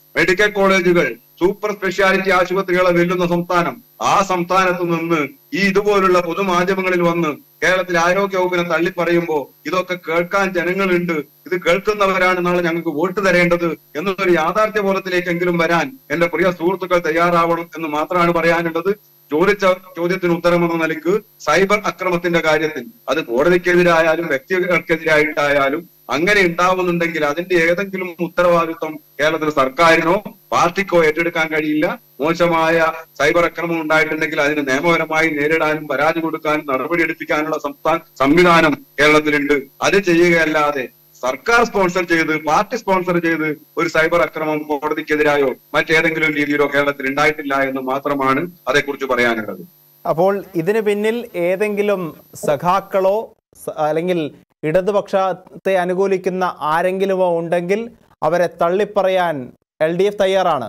മെഡിക്കൽ കോളേജുകൾ സൂപ്പർ സ്പെഷ്യാലിറ്റി ആശുപത്രികളെ വെല്ലുന്ന സംസ്ഥാനം ആ സംസ്ഥാനത്ത് നിന്ന് ഈ ഇതുപോലുള്ള പൊതുമാധ്യമങ്ങളിൽ വന്ന് കേരളത്തിൽ ആരോഗ്യ വകുപ്പിനെ തള്ളിപ്പറയുമ്പോ ഇതൊക്കെ കേൾക്കാൻ ജനങ്ങളുണ്ട് ഇത് കേൾക്കുന്നവരാണ് നാളെ ഞങ്ങൾക്ക് വോട്ട് തരേണ്ടത് എന്നൊരു യാഥാർത്ഥ്യ ബോധത്തിലേക്കെങ്കിലും വരാൻ എന്റെ പ്രിയ സുഹൃത്തുക്കൾ തയ്യാറാവണം എന്ന് മാത്രമാണ് പറയാനുള്ളത് ചോദിച്ച ചോദ്യത്തിന് ഉത്തരമെന്ന നിലയ്ക്ക് സൈബർ അക്രമത്തിന്റെ കാര്യത്തിൽ അത് കോടതിക്കെതിരായാലും വ്യക്തികൾക്കെതിരായിട്ടായാലും അങ്ങനെ ഉണ്ടാവുന്നുണ്ടെങ്കിൽ അതിന്റെ ഏതെങ്കിലും ഉത്തരവാദിത്വം കേരളത്തിൽ സർക്കാരിനോ പാർട്ടിക്കോ ഏറ്റെടുക്കാൻ കഴിയില്ല മോശമായ സൈബർ അക്രമം ഉണ്ടായിട്ടുണ്ടെങ്കിൽ അതിന് നിയമപരമായി നേരിടാനും പരാതി കൊടുക്കാനും നടപടിയെടുപ്പിക്കാനുള്ള സംസ്ഥാന സംവിധാനം കേരളത്തിലുണ്ട് അത് ചെയ്യുകയല്ലാതെ സർക്കാർ സ്പോൺസർ ചെയ്ത് പാർട്ടി സ്പോൺസർ ചെയ്ത് ഒരു സൈബർ അക്രമം കോടതിക്കെതിരായോ മറ്റേതെങ്കിലും രീതിയിലോ കേരളത്തിൽ ഉണ്ടായിട്ടില്ല എന്ന് മാത്രമാണ് അതേക്കുറിച്ച് പറയാനുള്ളത് അപ്പോൾ ഇതിന് പിന്നിൽ ഏതെങ്കിലും സഖാക്കളോ സ- അല്ലെങ്കിൽ ഇടതുപക്ഷത്തെ അനുകൂലിക്കുന്ന ആരെങ്കിലുമോ ഉണ്ടെങ്കിൽ അവരെ തള്ളിപ്പറയാൻ എൽ ഡി എഫ് തയ്യാറാണ്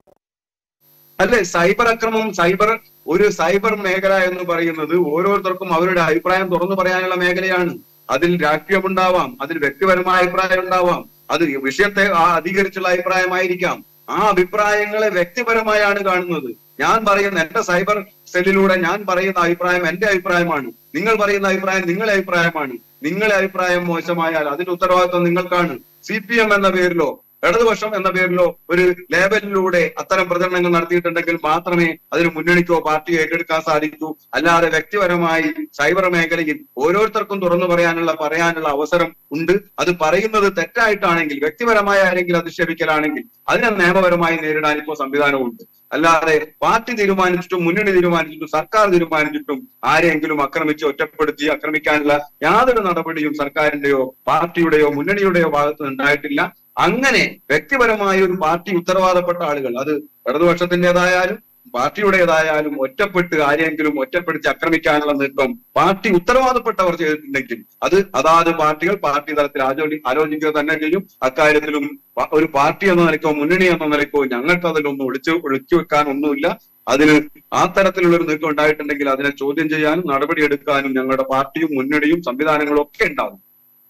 അല്ലെ സൈബർ അക്രമം സൈബർ ഒരു സൈബർ മേഖല എന്ന് പറയുന്നത് ഓരോരുത്തർക്കും അവരുടെ അഭിപ്രായം തുറന്നു പറയാനുള്ള മേഖലയാണ് അതിൽ രാഷ്ട്രീയമുണ്ടാവാം അതിൽ വ്യക്തിപരമായ അഭിപ്രായം ഉണ്ടാവാം അത് വിഷയത്തെ ആ അധികരിച്ചുള്ള അഭിപ്രായമായിരിക്കാം ആ അഭിപ്രായങ്ങളെ വ്യക്തിപരമായാണ് കാണുന്നത് ഞാൻ പറയുന്ന എന്റെ സൈബർ സെല്ലിലൂടെ ഞാൻ പറയുന്ന അഭിപ്രായം എന്റെ അഭിപ്രായമാണ് നിങ്ങൾ പറയുന്ന അഭിപ്രായം നിങ്ങളുടെ അഭിപ്രായമാണ് നിങ്ങളുടെ അഭിപ്രായം മോശമായാൽ അതിന്റെ ഉത്തരവാദിത്വം നിങ്ങൾക്കാണ് സി പി എം എന്ന പേരിലോ ഇടതുപക്ഷം എന്ന പേരിലോ ഒരു ലേബലിലൂടെ അത്തരം പ്രചരണങ്ങൾ നടത്തിയിട്ടുണ്ടെങ്കിൽ മാത്രമേ അതിന് മുന്നണിക്കോ പാർട്ടിയോ ഏറ്റെടുക്കാൻ സാധിക്കൂ അല്ലാതെ വ്യക്തിപരമായി സൈബർ മേഖലയിൽ ഓരോരുത്തർക്കും തുറന്നു പറയാനുള്ള പറയാനുള്ള അവസരം ഉണ്ട് അത് പറയുന്നത് തെറ്റായിട്ടാണെങ്കിൽ വ്യക്തിപരമായ ആരെങ്കിലും അധിക്ഷേപിക്കലാണെങ്കിൽ അതിനെ നിയമപരമായി നേരിടാൻ ഇപ്പോൾ സംവിധാനമുണ്ട് അല്ലാതെ പാർട്ടി തീരുമാനിച്ചിട്ടും മുന്നണി തീരുമാനിച്ചിട്ടും സർക്കാർ തീരുമാനിച്ചിട്ടും ആരെങ്കിലും ആക്രമിച്ച് ഒറ്റപ്പെടുത്തി ആക്രമിക്കാനുള്ള യാതൊരു നടപടിയും സർക്കാരിന്റെയോ പാർട്ടിയുടെയോ മുന്നണിയുടെയോ ഭാഗത്ത് ഉണ്ടായിട്ടില്ല അങ്ങനെ വ്യക്തിപരമായ ഒരു പാർട്ടി ഉത്തരവാദപ്പെട്ട ആളുകൾ അത് ഇടതുപക്ഷത്തിന്റേതായാലും പാർട്ടിയുടേതായാലും ഒറ്റപ്പെട്ട് ആരെങ്കിലും ഒറ്റപ്പെടുത്തി ആക്രമിക്കാനുള്ള നീക്കം പാർട്ടി ഉത്തരവാദപ്പെട്ടവർ ചെയ്തിട്ടുണ്ടെങ്കിൽ അത് അതാത് പാർട്ടികൾ പാർട്ടി തലത്തിൽ ആലോചി ആലോചിക്കുക തന്നെ ചെയ്യും അക്കാര്യത്തിലും പ- ഒരു പാർട്ടി എന്ന നിലയ്ക്കോ മുന്നണി എന്ന നിലയ്ക്കോ ഞങ്ങൾക്ക് അതിലൊന്നും ഒളിച്ചു ഒളിച്ചു വെക്കാൻ ഒന്നുമില്ല അതിന് ആ തരത്തിലുള്ള ഒരു നീക്കം ഉണ്ടായിട്ടുണ്ടെങ്കിൽ അതിനെ ചോദ്യം ചെയ്യാനും നടപടിയെടുക്കാനും ഞങ്ങളുടെ പാർട്ടിയും മുന്നണിയും സംവിധാനങ്ങളും ഒക്കെ ഉണ്ടാവും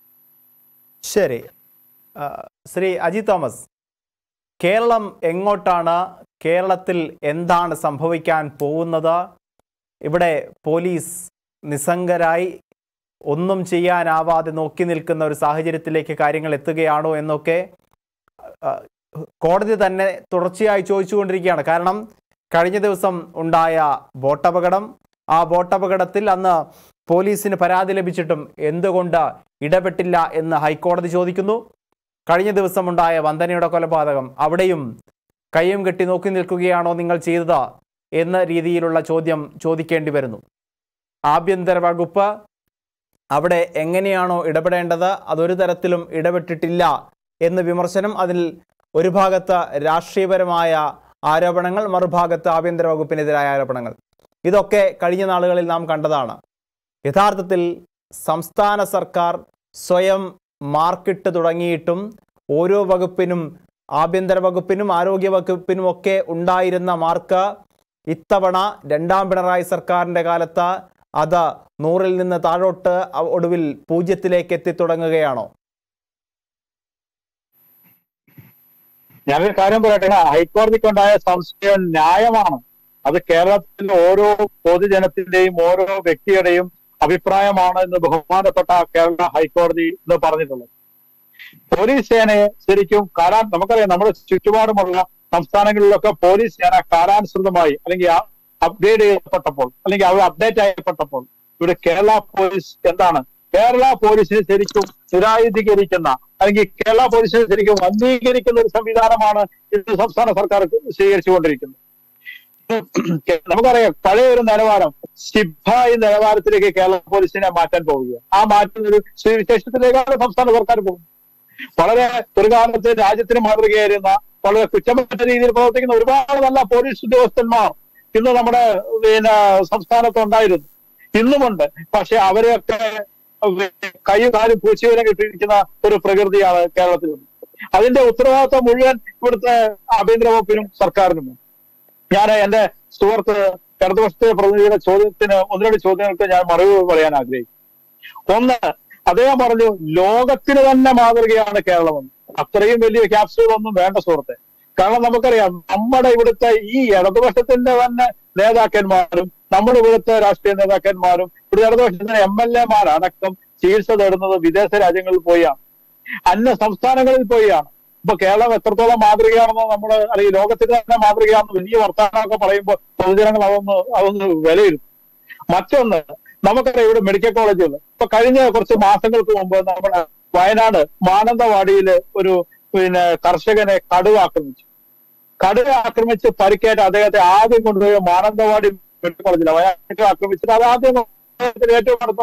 ശരി ആ, ശ്രീ അജി തോമസ് കേരളം എങ്ങോട്ടാണ് കേരളത്തിൽ എന്താണ് സംഭവിക്കാൻ പോകുന്നത് ഇവിടെ പോലീസ് നിസ്സംഗരായി ഒന്നും ചെയ്യാനാവാതെ നോക്കി നിൽക്കുന്ന ഒരു സാഹചര്യത്തിലേക്ക് കാര്യങ്ങൾ എത്തുകയാണോ എന്നൊക്കെ ആ, കോടതി തന്നെ തുടർച്ചയായി ചോദിച്ചുകൊണ്ടിരിക്കുകയാണ് കാരണം കഴിഞ്ഞ ദിവസം ഉണ്ടായ ബോട്ടപകടം ആ ബോട്ടപകടത്തിൽ അന്ന് പോലീസിന് പരാതി ലഭിച്ചിട്ടും എന്തുകൊണ്ട് ഇടപെട്ടില്ല എന്ന് ഹൈക്കോടതി ചോദിക്കുന്നു കഴിഞ്ഞ ദിവസം ഉണ്ടായ വന്ദനയുടെ കൊലപാതകം അവിടെയും കയ്യും കെട്ടി നോക്കി നിൽക്കുകയാണോ നിങ്ങൾ ചെയ്തത് എന്ന രീതിയിലുള്ള ചോദ്യം ചോദിക്കേണ്ടി വരുന്നു ആഭ്യന്തര വകുപ്പ് അവിടെ എങ്ങനെയാണോ ഇടപെടേണ്ടത് അതൊരു തരത്തിലും ഇടപെട്ടിട്ടില്ല എന്ന് വിമർശനം അതിൽ ഒരു ഭാഗത്ത് രാഷ്ട്രീയപരമായ ആരോപണങ്ങൾ മറുഭാഗത്ത് ആഭ്യന്തര വകുപ്പിനെതിരായ ആരോപണങ്ങൾ ഇതൊക്കെ കഴിഞ്ഞ നാളുകളിൽ നാം കണ്ടതാണ് യഥാർത്ഥത്തിൽ സംസ്ഥാന സർക്കാർ സ്വയം മാർക്കിട്ട് തുടങ്ങിയിട്ടും ഓരോ വകുപ്പിനും ആഭ്യന്തര വകുപ്പിനും ആരോഗ്യ വകുപ്പിനും ഒക്കെ ഉണ്ടായിരുന്ന മാർക്ക് ഇത്തവണ രണ്ടാം പിണറായി സർക്കാരിൻ്റെ കാലത്ത് അത് നൂറിൽ നിന്ന് താഴോട്ട് അവ- ഒടുവിൽ പൂജ്യത്തിലേക്ക് എത്തിത്തുടങ്ങുകയാണോ ഞാനൊരു കാര്യം പറയട്ടെ ഹൈക്കോടതിക്കുണ്ടായ സംശയം ന്യായമാണ് അത് കേരളത്തിലെ ഓരോ പൊതുജനത്തിന്റെയും ഓരോ വ്യക്തിയുടെയും അഭിപ്രായമാണ് എന്ന് ബഹുമാനപ്പെട്ട കേരള ഹൈക്കോടതി എന്ന് പറഞ്ഞിട്ടുള്ളത് പോലീസ് സേനയെ ശരിക്കും കാലാൻ നമുക്കറിയാം നമ്മുടെ ചുറ്റുപാടുമുള്ള സംസ്ഥാനങ്ങളിലൊക്കെ പോലീസ് സേന കാലാനുസൃതമായി അല്ലെങ്കിൽ അപ്ഗ്രേഡ് ചെയ്യപ്പെട്ടപ്പോൾ അല്ലെങ്കിൽ അവർ അപ്ഡേറ്റ് ചെയ്യപ്പെട്ടപ്പോൾ ഇവിടെ കേരള പോലീസ് എന്താണ് കേരള പോലീസിനെ ശരിക്കും നിരായുധീകരിക്കുന്ന അല്ലെങ്കിൽ കേരള പോലീസിനെ ശരിക്കും വന്ധീകരിക്കുന്ന ഒരു സംവിധാനമാണ് ഇന്ന് സംസ്ഥാന സർക്കാർ സ്വീകരിച്ചുകൊണ്ടിരിക്കുന്നത് നമുക്കറിയാം പഴയ ഒരു നിലവാരം സിബായി നിലവാരത്തിലേക്ക് കേരള പോലീസിനെ മാറ്റാൻ പോവുകയാണ് ആ മാറ്റുന്ന ഒരു സുവിശേഷത്തിലേക്കാണ് സംസ്ഥാന സർക്കാർ പോകുന്നത് വളരെ ഒരു കാലത്ത് രാജ്യത്തിന് മാതൃകയായിരുന്ന വളരെ കുറ്റമറ്റ രീതിയിൽ പ്രവർത്തിക്കുന്ന ഒരുപാട് നല്ല പോലീസ് ഉദ്യോഗസ്ഥന്മാർ ഇന്ന് നമ്മുടെ പിന്നെ സംസ്ഥാനത്ത് ഉണ്ടായിരുന്നു ഇന്നുമുണ്ട് പക്ഷെ അവരെയൊക്കെ കൈയും കാലും പൂച്ചവരെ കിട്ടിയിരിക്കുന്ന ഒരു പ്രകൃതിയാണ് കേരളത്തിലുണ്ട് അതിന്റെ ഉത്തരവാദിത്വം മുഴുവൻ ഇവിടുത്തെ ആഭ്യന്തര വകുപ്പിനും സർക്കാരിനും ഞാൻ എന്റെ സുഹൃത്ത് ഇടതുപക്ഷത്തെ പ്രതിനിധിയുടെ ചോദ്യത്തിന് ഒന്ന് രണ്ട് ചോദ്യങ്ങൾക്ക് ഞാൻ മറുപടി പറയാൻ ആഗ്രഹിക്കും ഒന്ന് അദ്ദേഹം പറഞ്ഞു ലോകത്തിന് തന്നെ മാതൃകയാണ് കേരളമെന്ന് അത്രയും വലിയ ക്യാപ്സ്യൂൾ ഒന്നും വേണ്ട സുഹൃത്തെ കാരണം നമുക്കറിയാം നമ്മുടെ ഇവിടുത്തെ ഈ ഇടതുപക്ഷത്തിന്റെ തന്നെ നേതാക്കന്മാരും നമ്മുടെ ഇവിടുത്തെ രാഷ്ട്രീയ നേതാക്കന്മാരും ഇവിടെ ഇടതുപക്ഷത്തിന്റെ എം എൽ എമാരടക്കം ചികിത്സ തേടുന്നത് വിദേശ രാജ്യങ്ങളിൽ പോയാണ് അന്യ സംസ്ഥാനങ്ങളിൽ പോയാണ് ഇപ്പൊ കേരളം എത്രത്തോളം മാതൃകയാണെന്ന് നമ്മൾ അല്ലെങ്കിൽ ലോകത്തിന് തന്നെ മാതൃകയാണെന്ന് വലിയ വർത്തമാനമൊക്കെ പറയുമ്പോൾ പൊതുജനങ്ങൾ അതൊന്ന് അതൊന്ന് വിലയിരുത്തും മറ്റൊന്ന് നമുക്കറിയാം ഇവിടെ മെഡിക്കൽ കോളേജുകൾ ഇപ്പൊ കഴിഞ്ഞ കുറച്ച് മാസങ്ങൾക്ക് മുമ്പ് നമ്മുടെ വയനാട് മാനന്തവാടിയില് ഒരു പിന്നെ കർഷകനെ കടുവ ആക്രമിച്ചു കടുവ ആക്രമിച്ച് പരിക്കേറ്റ അദ്ദേഹത്തെ ആദ്യം കൊണ്ടുപോയി മാനന്തവാടി മെഡിക്കൽ കോളേജിലാണ് വയനാട്ടിൽ ആക്രമിച്ചിട്ട് അത് ആദ്യം അദ്ദേഹത്തിന് ഏറ്റവും അടുത്ത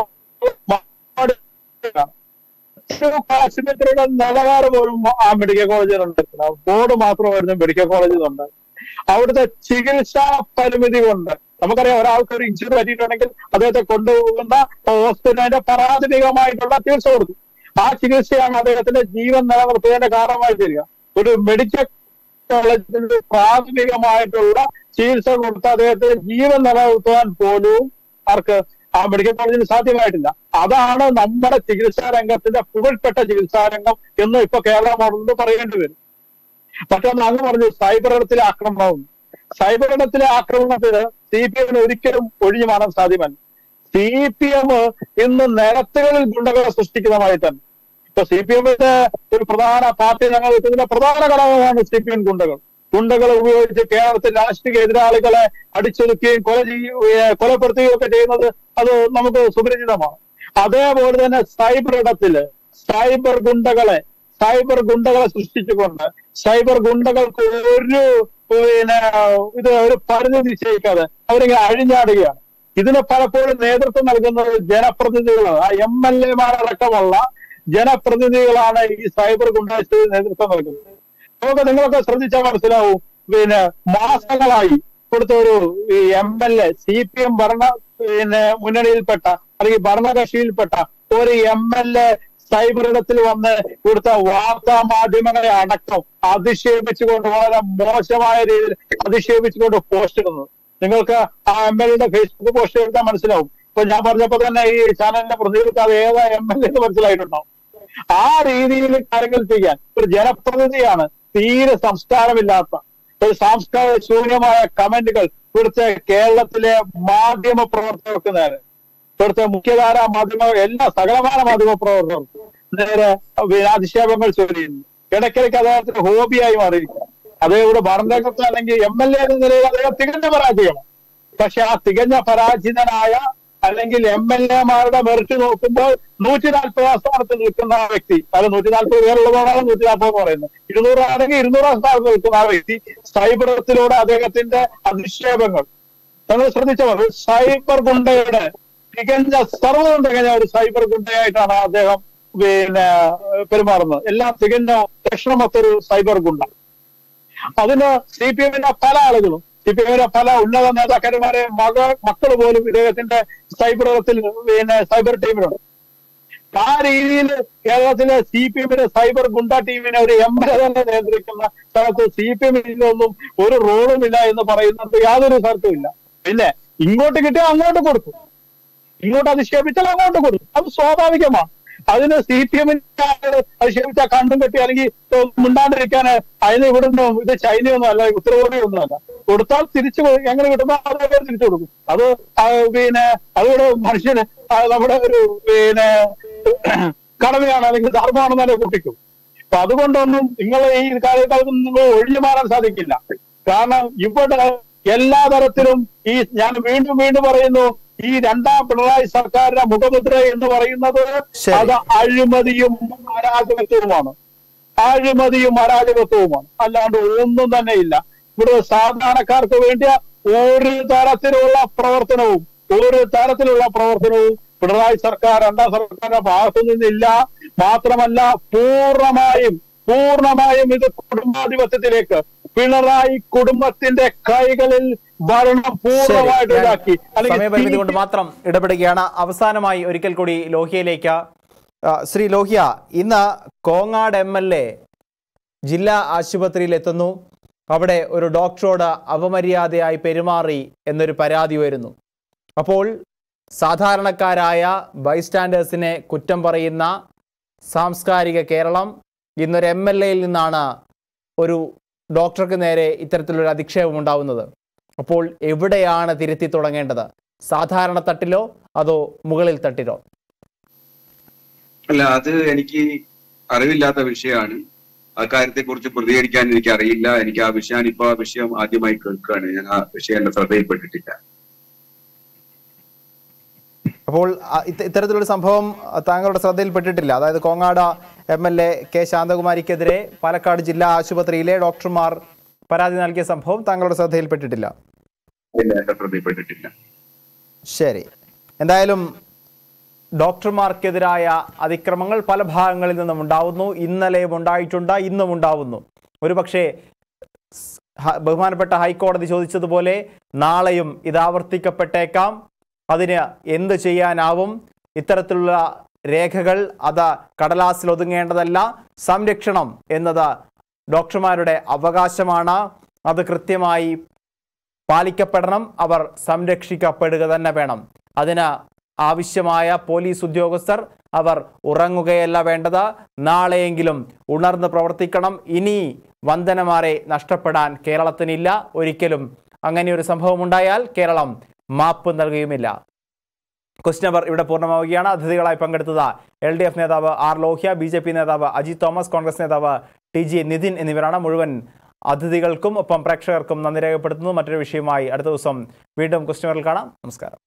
മാനന്തവാടി ഒരു ആശുപത്രിയുടെ നിലവാരം പോലും ആ മെഡിക്കൽ കോളേജിൽ ഉണ്ടായിട്ടില്ല ബോർഡ് മാത്രമായിരുന്നു മെഡിക്കൽ കോളേജിലുണ്ട് അവിടുത്തെ ചികിത്സാ പരിമിതി കൊണ്ട് നമുക്കറിയാം ഒരാൾക്ക് ഒരു ഇഞ്ചുറി പറ്റിയിട്ടുണ്ടെങ്കിൽ അദ്ദേഹത്തെ കൊണ്ടുപോകുന്ന ഹോസ്പിറ്റലിന്റെ പ്രാഥമികമായിട്ടുള്ള ചികിത്സ കൊടുക്കും ആ ചികിത്സയാണ് അദ്ദേഹത്തിന്റെ ജീവൻ നിലനിർത്തുന്നതിന്റെ കാരണമായി തീരുക ഒരു മെഡിക്കൽ കോളേജിൽ പ്രാഥമികമായിട്ടുള്ള ചികിത്സ കൊടുത്ത് അദ്ദേഹത്തിന് ജീവൻ നിലനിർത്തുവാൻ പോലും ആർക്ക് ആ മെഡിക്കൽ കോളേജിന് സാധ്യമായിട്ടില്ല അതാണ് നമ്മുടെ ചികിത്സാ രംഗത്തിന്റെ പുകഴ്പ്പെട്ട ചികിത്സാ രംഗം എന്ന് ഇപ്പൊ കേരള മോഡലിൽ പറയേണ്ടി വരും മറ്റൊന്ന് അങ്ങ് പറഞ്ഞു സൈബർ ഇടത്തിലെ ആക്രമണവും സൈബർ ഇടത്തിലെ ആക്രമണത്തിന് സി പി എമ്മിന് ഒരിക്കലും ഒഴിഞ്ഞു മാറാൻ സാധ്യമല്ല സി പി എം ഇന്ന് നിരത്തുകളിൽ ഗുണ്ടകളെ സൃഷ്ടിക്കുന്നതായി തന്നെ ഇപ്പൊ സി പി എമ്മിന്റെ ഒരു പ്രധാന പാർട്ടി ഞങ്ങൾ ഇതിന്റെ പ്രധാന ഘടകമാണ് സി പി എം ഗുണ്ടകൾ ഗുണ്ടകൾ ഉപയോഗിച്ച് കേരളത്തിൽ രാഷ്ട്രീയ എതിരാളികളെ അടിച്ചൊതുക്കുകയും കൊല ചെയ്യുകയും കൊലപ്പെടുത്തുകയും ഒക്കെ ചെയ്യുന്നത് അത് നമുക്ക് സുപരിചിതമാണ് അതേപോലെ തന്നെ സൈബർ ഇടത്തില് സൈബർ ഗുണ്ടകളെ സൈബർ ഗുണ്ടകളെ സൃഷ്ടിച്ചുകൊണ്ട് സൈബർ ഗുണ്ടകൾക്ക് ഒരു പിന്നെ ഇത് ഒരു പരിധി നിശ്ചയിക്കാതെ അവരിങ്ങനെ അഴിഞ്ഞാടുകയാണ് ഇതിന് പലപ്പോഴും നേതൃത്വം നൽകുന്നത് ജനപ്രതിനിധികളാണ് ആ എം എൽ എമാരടക്കമുള്ള ജനപ്രതിനിധികളാണ് ഈ സൈബർ ഗുണ്ടായ്ക്ക് നേതൃത്വം നൽകുന്നത് നമുക്ക് നിങ്ങളൊക്കെ ശ്രദ്ധിച്ചാൽ മനസ്സിലാവും പിന്നെ മാസങ്ങളായി ഇവിടുത്തെ ഒരു ഈ M L A C P M ഭരണ പിന്നെ മുന്നണിയിൽപ്പെട്ട അല്ലെങ്കിൽ ഭരണകക്ഷിയിൽപ്പെട്ട ഒരു എം എൽ എ സൈബർ ഇടത്തിൽ വന്ന് ഇവിടുത്തെ വാർത്താ മാധ്യമങ്ങളെ അടക്കം അധിക്ഷേപിച്ചുകൊണ്ട് വളരെ മോശമായ രീതിയിൽ അധിക്ഷേപിച്ചുകൊണ്ട് പോസ്റ്റ് ഇടുന്നത് നിങ്ങൾക്ക് ആ എം എൽ എയുടെ ഫേസ്ബുക്ക് പോസ്റ്റ് എടുത്താൽ മനസ്സിലാവും ഇപ്പൊ ഞാൻ പറഞ്ഞപ്പോ തന്നെ ഈ ചാനലിന്റെ പ്രതിനിധിക്ക് അത് ഏതാ എം എൽ എ എന്ന് മനസ്സിലായിട്ടുണ്ടാവും ആ രീതിയിൽ കാര്യങ്ങൾ ചെയ്യാൻ ഒരു ജനപ്രതിനിധിയാണ് തീരെ സംസ്കാരമില്ലാത്ത ഒരു സംസ്കാര ശൂന്യമായ കമന്റുകൾ ഇവിടുത്തെ കേരളത്തിലെ മാധ്യമ പ്രവർത്തകർക്ക് നേരെ ഇവിടുത്തെ മുഖ്യധാര മാധ്യമ എല്ലാ സകലമായ മാധ്യമ പ്രവർത്തകർക്കും നേരെ പിന്നെ അധിക്ഷേപങ്ങൾ ചൊല്ലിയുന്നു ഇടയ്ക്കിടയ്ക്ക് അദ്ദേഹത്തിന് ഹോബിയായി മാറിയിരിക്കുക അതേ ഇവിടെ ഭരണരംഗത്താണെങ്കിൽ എം എൽ എ എന്ന നിലയിൽ അദ്ദേഹം തികഞ്ഞ പരാജയമാണ് പക്ഷെ ആ തികഞ്ഞ പരാജിതനായ അല്ലെങ്കിൽ എം എൽ എമാരുടെ മെറിറ്റ് നോക്കുമ്പോൾ നൂറ്റി നാൽപ്പതാം സ്ഥാനത്ത് നിൽക്കുന്ന ആ വ്യക്തി അത് നൂറ്റി നാൽപ്പത് പേരുള്ളതാണ് നൂറ്റി നാൽപ്പത് എന്ന് പറയുന്നത് ഇരുന്നൂറ് ആണെങ്കിൽ ഇരുന്നൂറാം സ്ഥാനത്ത് നിൽക്കുന്ന ആ വ്യക്തി സൈബറത്തിലൂടെ അദ്ദേഹത്തിന്റെ അധിക്ഷേപങ്ങൾ നിങ്ങൾ ശ്രദ്ധിച്ചാൽ മതി സൈബർ ഗുണ്ടയുടെ തികഞ്ഞ സർവ്വതും തികഞ്ഞ ഒരു സൈബർ ഗുണ്ടയായിട്ടാണ് അദ്ദേഹം പിന്നെ പെരുമാറുന്നത് എല്ലാം തികഞ്ഞ ലക്ഷണമൊത്തൊരു സൈബർ ഗുണ്ട അതിന് സി പി എമ്മിന്റെ പല ആളുകളും സി പി എമ്മിന്റെ പല ഉന്നത നേതാക്കന്മാരെ മക മക്കൾ പോലും ഇദ്ദേഹത്തിന്റെ സൈബർ ഇടത്തിൽ പിന്നെ സൈബർ ടീമിലുണ്ട് ആ രീതിയിൽ കേരളത്തിലെ സി പി എമ്മിന്റെ സൈബർ ഗുണ്ട ടീമിനെ ഒരു എം എൽ എ തന്നെ നിയന്ത്രിക്കുന്ന സ്ഥലത്ത് സി പി എമ്മിലൊന്നും ഒരു റോളും ഇല്ല എന്ന് പറയുന്നത് യാതൊരു സ്ഥലത്തും ഇല്ല പിന്നെ ഇങ്ങോട്ട് കിട്ടിയാൽ അങ്ങോട്ട് കൊടുക്കും ഇങ്ങോട്ട് അധിക്ഷേപിച്ചാൽ അങ്ങോട്ട് കൊടുക്കും അത് സ്വാഭാവികമാണ് അതിന് സി പി എമ്മിന്റെ അധിക്ഷേപിച്ചാൽ കണ്ടും കെട്ടി അല്ലെങ്കിൽ മിണ്ടാണ്ടിരിക്കാൻ അതിന് ഇവിടുന്ന് ഇത് ചൈനയൊന്നും അല്ല ഉത്തരകൊറിയൊന്നും അല്ല കൊടുത്താൽ തിരിച്ചു കൊ- എങ്ങനെ കിട്ടുമ്പോൾ അതേ പേര് തിരിച്ചു കൊടുക്കും അത് ആ, പിന്നെ അതുകൂടെ മനുഷ്യന് ആ, നമ്മുടെ ഒരു പിന്നെ കടമയാണ് അല്ലെങ്കിൽ ധർമ്മമാണെന്നല്ലേ കുട്ടിക്കും അപ്പൊ അതുകൊണ്ടൊന്നും നിങ്ങൾ ഈ കാലഘട്ടത്തിൽ നിങ്ങൾ ഒഴിഞ്ഞു മാറാൻ സാധിക്കില്ല കാരണം ഇവിടെ എല്ലാ തരത്തിലും ഈ ഞാൻ വീണ്ടും വീണ്ടും പറയുന്നു ഈ രണ്ടാം പിണറായി സർക്കാരിന്റെ മുഖമുദ്ര എന്ന് പറയുന്നത് ശരി. അത് അഴിമതിയും അരാജകത്വവുമാണ് അഴിമതിയും അരാജകത്വവുമാണ് അല്ലാണ്ട് ഒന്നും തന്നെ ഇല്ല ഇവിടെ സാധാരണക്കാർക്ക് വേണ്ടിയ ഒരു തരത്തിലുള്ള പ്രവർത്തനവും ഒരു തരത്തിലുള്ള പ്രവർത്തനവും പിണറായി സർക്കാർ രണ്ടാം സർക്കാരിന്റെ ഭാഗത്തു നിന്നില്ല മാത്രമല്ല പൂർണ്ണമായും പൂർണ്ണമായും ഇത് കുടുംബാധിപത്യത്തിലേക്ക് പിണറായി കുടുംബത്തിന്റെ കൈകളിൽ ഭരണം പൂർണ്ണമായിട്ട് ശരി, ഞാൻ ഇതാക്കി സമയപരിമിതി കൊണ്ട് മാത്രം ഇടപെടുകയാണ് അവസാനമായി ഒരിക്കൽ കൂടി ലോഹിയയിലേക്ക് ആ, ശ്രീ ലോഹിയ ഇന്ന് കോങ്ങാട് എം എൽ എ ജില്ലാ ആശുപത്രിയിൽ എത്തുന്നു അവിടെ ഒരു ഡോക്ടറോട് അപമര്യാദയായി പെരുമാറി എന്നൊരു പരാതി വരുന്നു അപ്പോൾ സാധാരണക്കാരായ ബൈസ്റ്റാൻഡേഴ്സിനെ കുറ്റം പറയുന്ന സാംസ്കാരിക കേരളം ഇന്നൊരു എം എൽ എയിൽ നിന്നാണ് ഒരു ഡോക്ടർക്ക് നേരെ ഇത്തരത്തിലൊരു അധിക്ഷേപം ഉണ്ടാവുന്നത് അപ്പോൾ എവിടെയാണ് തിരുത്തി തുടങ്ങേണ്ടത് സാധാരണ തട്ടിലോ അതോ മുകളിൽ തട്ടിലോ അല്ല അത് എനിക്ക് അറിവില്ലാത്ത വിഷയമാണ് ആ കാര്യത്തെ കുറിച്ച് പ്രതികരിക്കാൻ എനിക്ക് അറിയില്ല എനിക്ക് ആ വിഷയം ഇപ്പൊ ആ വിഷയം ആദ്യമായി കേൾക്കുകയാണ് ഞാൻ ആ വിഷയം എന്റെ ശ്രദ്ധയിൽപ്പെട്ടിട്ടില്ല അപ്പോൾ അ, ഇത്ത- ഇത്തരത്തിലൊരു സംഭവം അ, താങ്കളുടെ ശ്രദ്ധയിൽപ്പെട്ടിട്ടില്ല അതായത് Kongad M L A K ശാന്തകുമാരിക്കെതിരെ പാലക്കാട് ജില്ലാ ആശുപത്രിയിലെ ഡോക്ടർമാർ പരാതി നൽകിയ സംഭവം താങ്കളുടെ ശ്രദ്ധയിൽപ്പെട്ടിട്ടില്ല ഇല്ല എന്റെ ശ്രദ്ധയിൽപ്പെട്ടിട്ടില്ല ശരി എന്തായാലും ഡോക്ടർമാർക്കെതിരായ അതിക്രമങ്ങൾ പല ഭാഗങ്ങളിൽ നിന്നും ഉണ്ടാവുന്നു ഇന്നലെയും ഉണ്ടായിട്ടുണ്ട് ഇന്നും ഉണ്ടാവുന്നു ഒരുപക്ഷെ സ് ഹ- ബഹുമാനപ്പെട്ട ഹൈക്കോടതി ചോദിച്ചതുപോലെ നാളെയും ഇത് ആവർത്തിക്കപ്പെട്ടേക്കാം അതിന് എന്ത് ചെയ്യാനാവും ഇത്തരത്തിലുള്ള രേഖകൾ അത് കടലാസിൽ ഒതുങ്ങേണ്ടതല്ല സംരക്ഷണം എന്നത് ഡോക്ടർമാരുടെ അവകാശമാണ് അത് കൃത്യമായി പാലിക്കപ്പെടണം അവർ സംരക്ഷിക്കപ്പെടുക തന്നെ വേണം അതിന് ആവശ്യമായ പോലീസ് ഉദ്യോഗസ്ഥർ അവർ ഉറങ്ങുകയല്ല വേണ്ടത് നാളെയെങ്കിലും ഉണർന്ന് പ്രവർത്തിക്കണം ഇനി വന്ദനമാരെ നഷ്ടപ്പെടാൻ കേരളത്തിനില്ല ഒരിക്കലും അങ്ങനെ ഒരു സംഭവം ഉണ്ടായാൽ കേരളം മാപ്പ് നൽകുകയുമില്ല ക്വസ്റ്റ്യൻ അവർ ഇവിടെ പൂർണ്ണമാവുകയാണ് അതിഥികളായി പങ്കെടുത്തത് എൽ ഡി എഫ് നേതാവ് R Lohia B J P നേതാവ് അജിത് തോമസ് കോൺഗ്രസ് നേതാവ് ടി ജി നിതിൻ എന്നിവരാണ് മുഴുവൻ അതിഥികൾക്കും ഒപ്പം പ്രേക്ഷകർക്കും നന്ദി രേഖപ്പെടുത്തുന്നു മറ്റൊരു വിഷയമായി അടുത്ത ദിവസം വീണ്ടും ക്വസ്റ്റ്യൻ അവറിൽ കാണാം നമസ്കാരം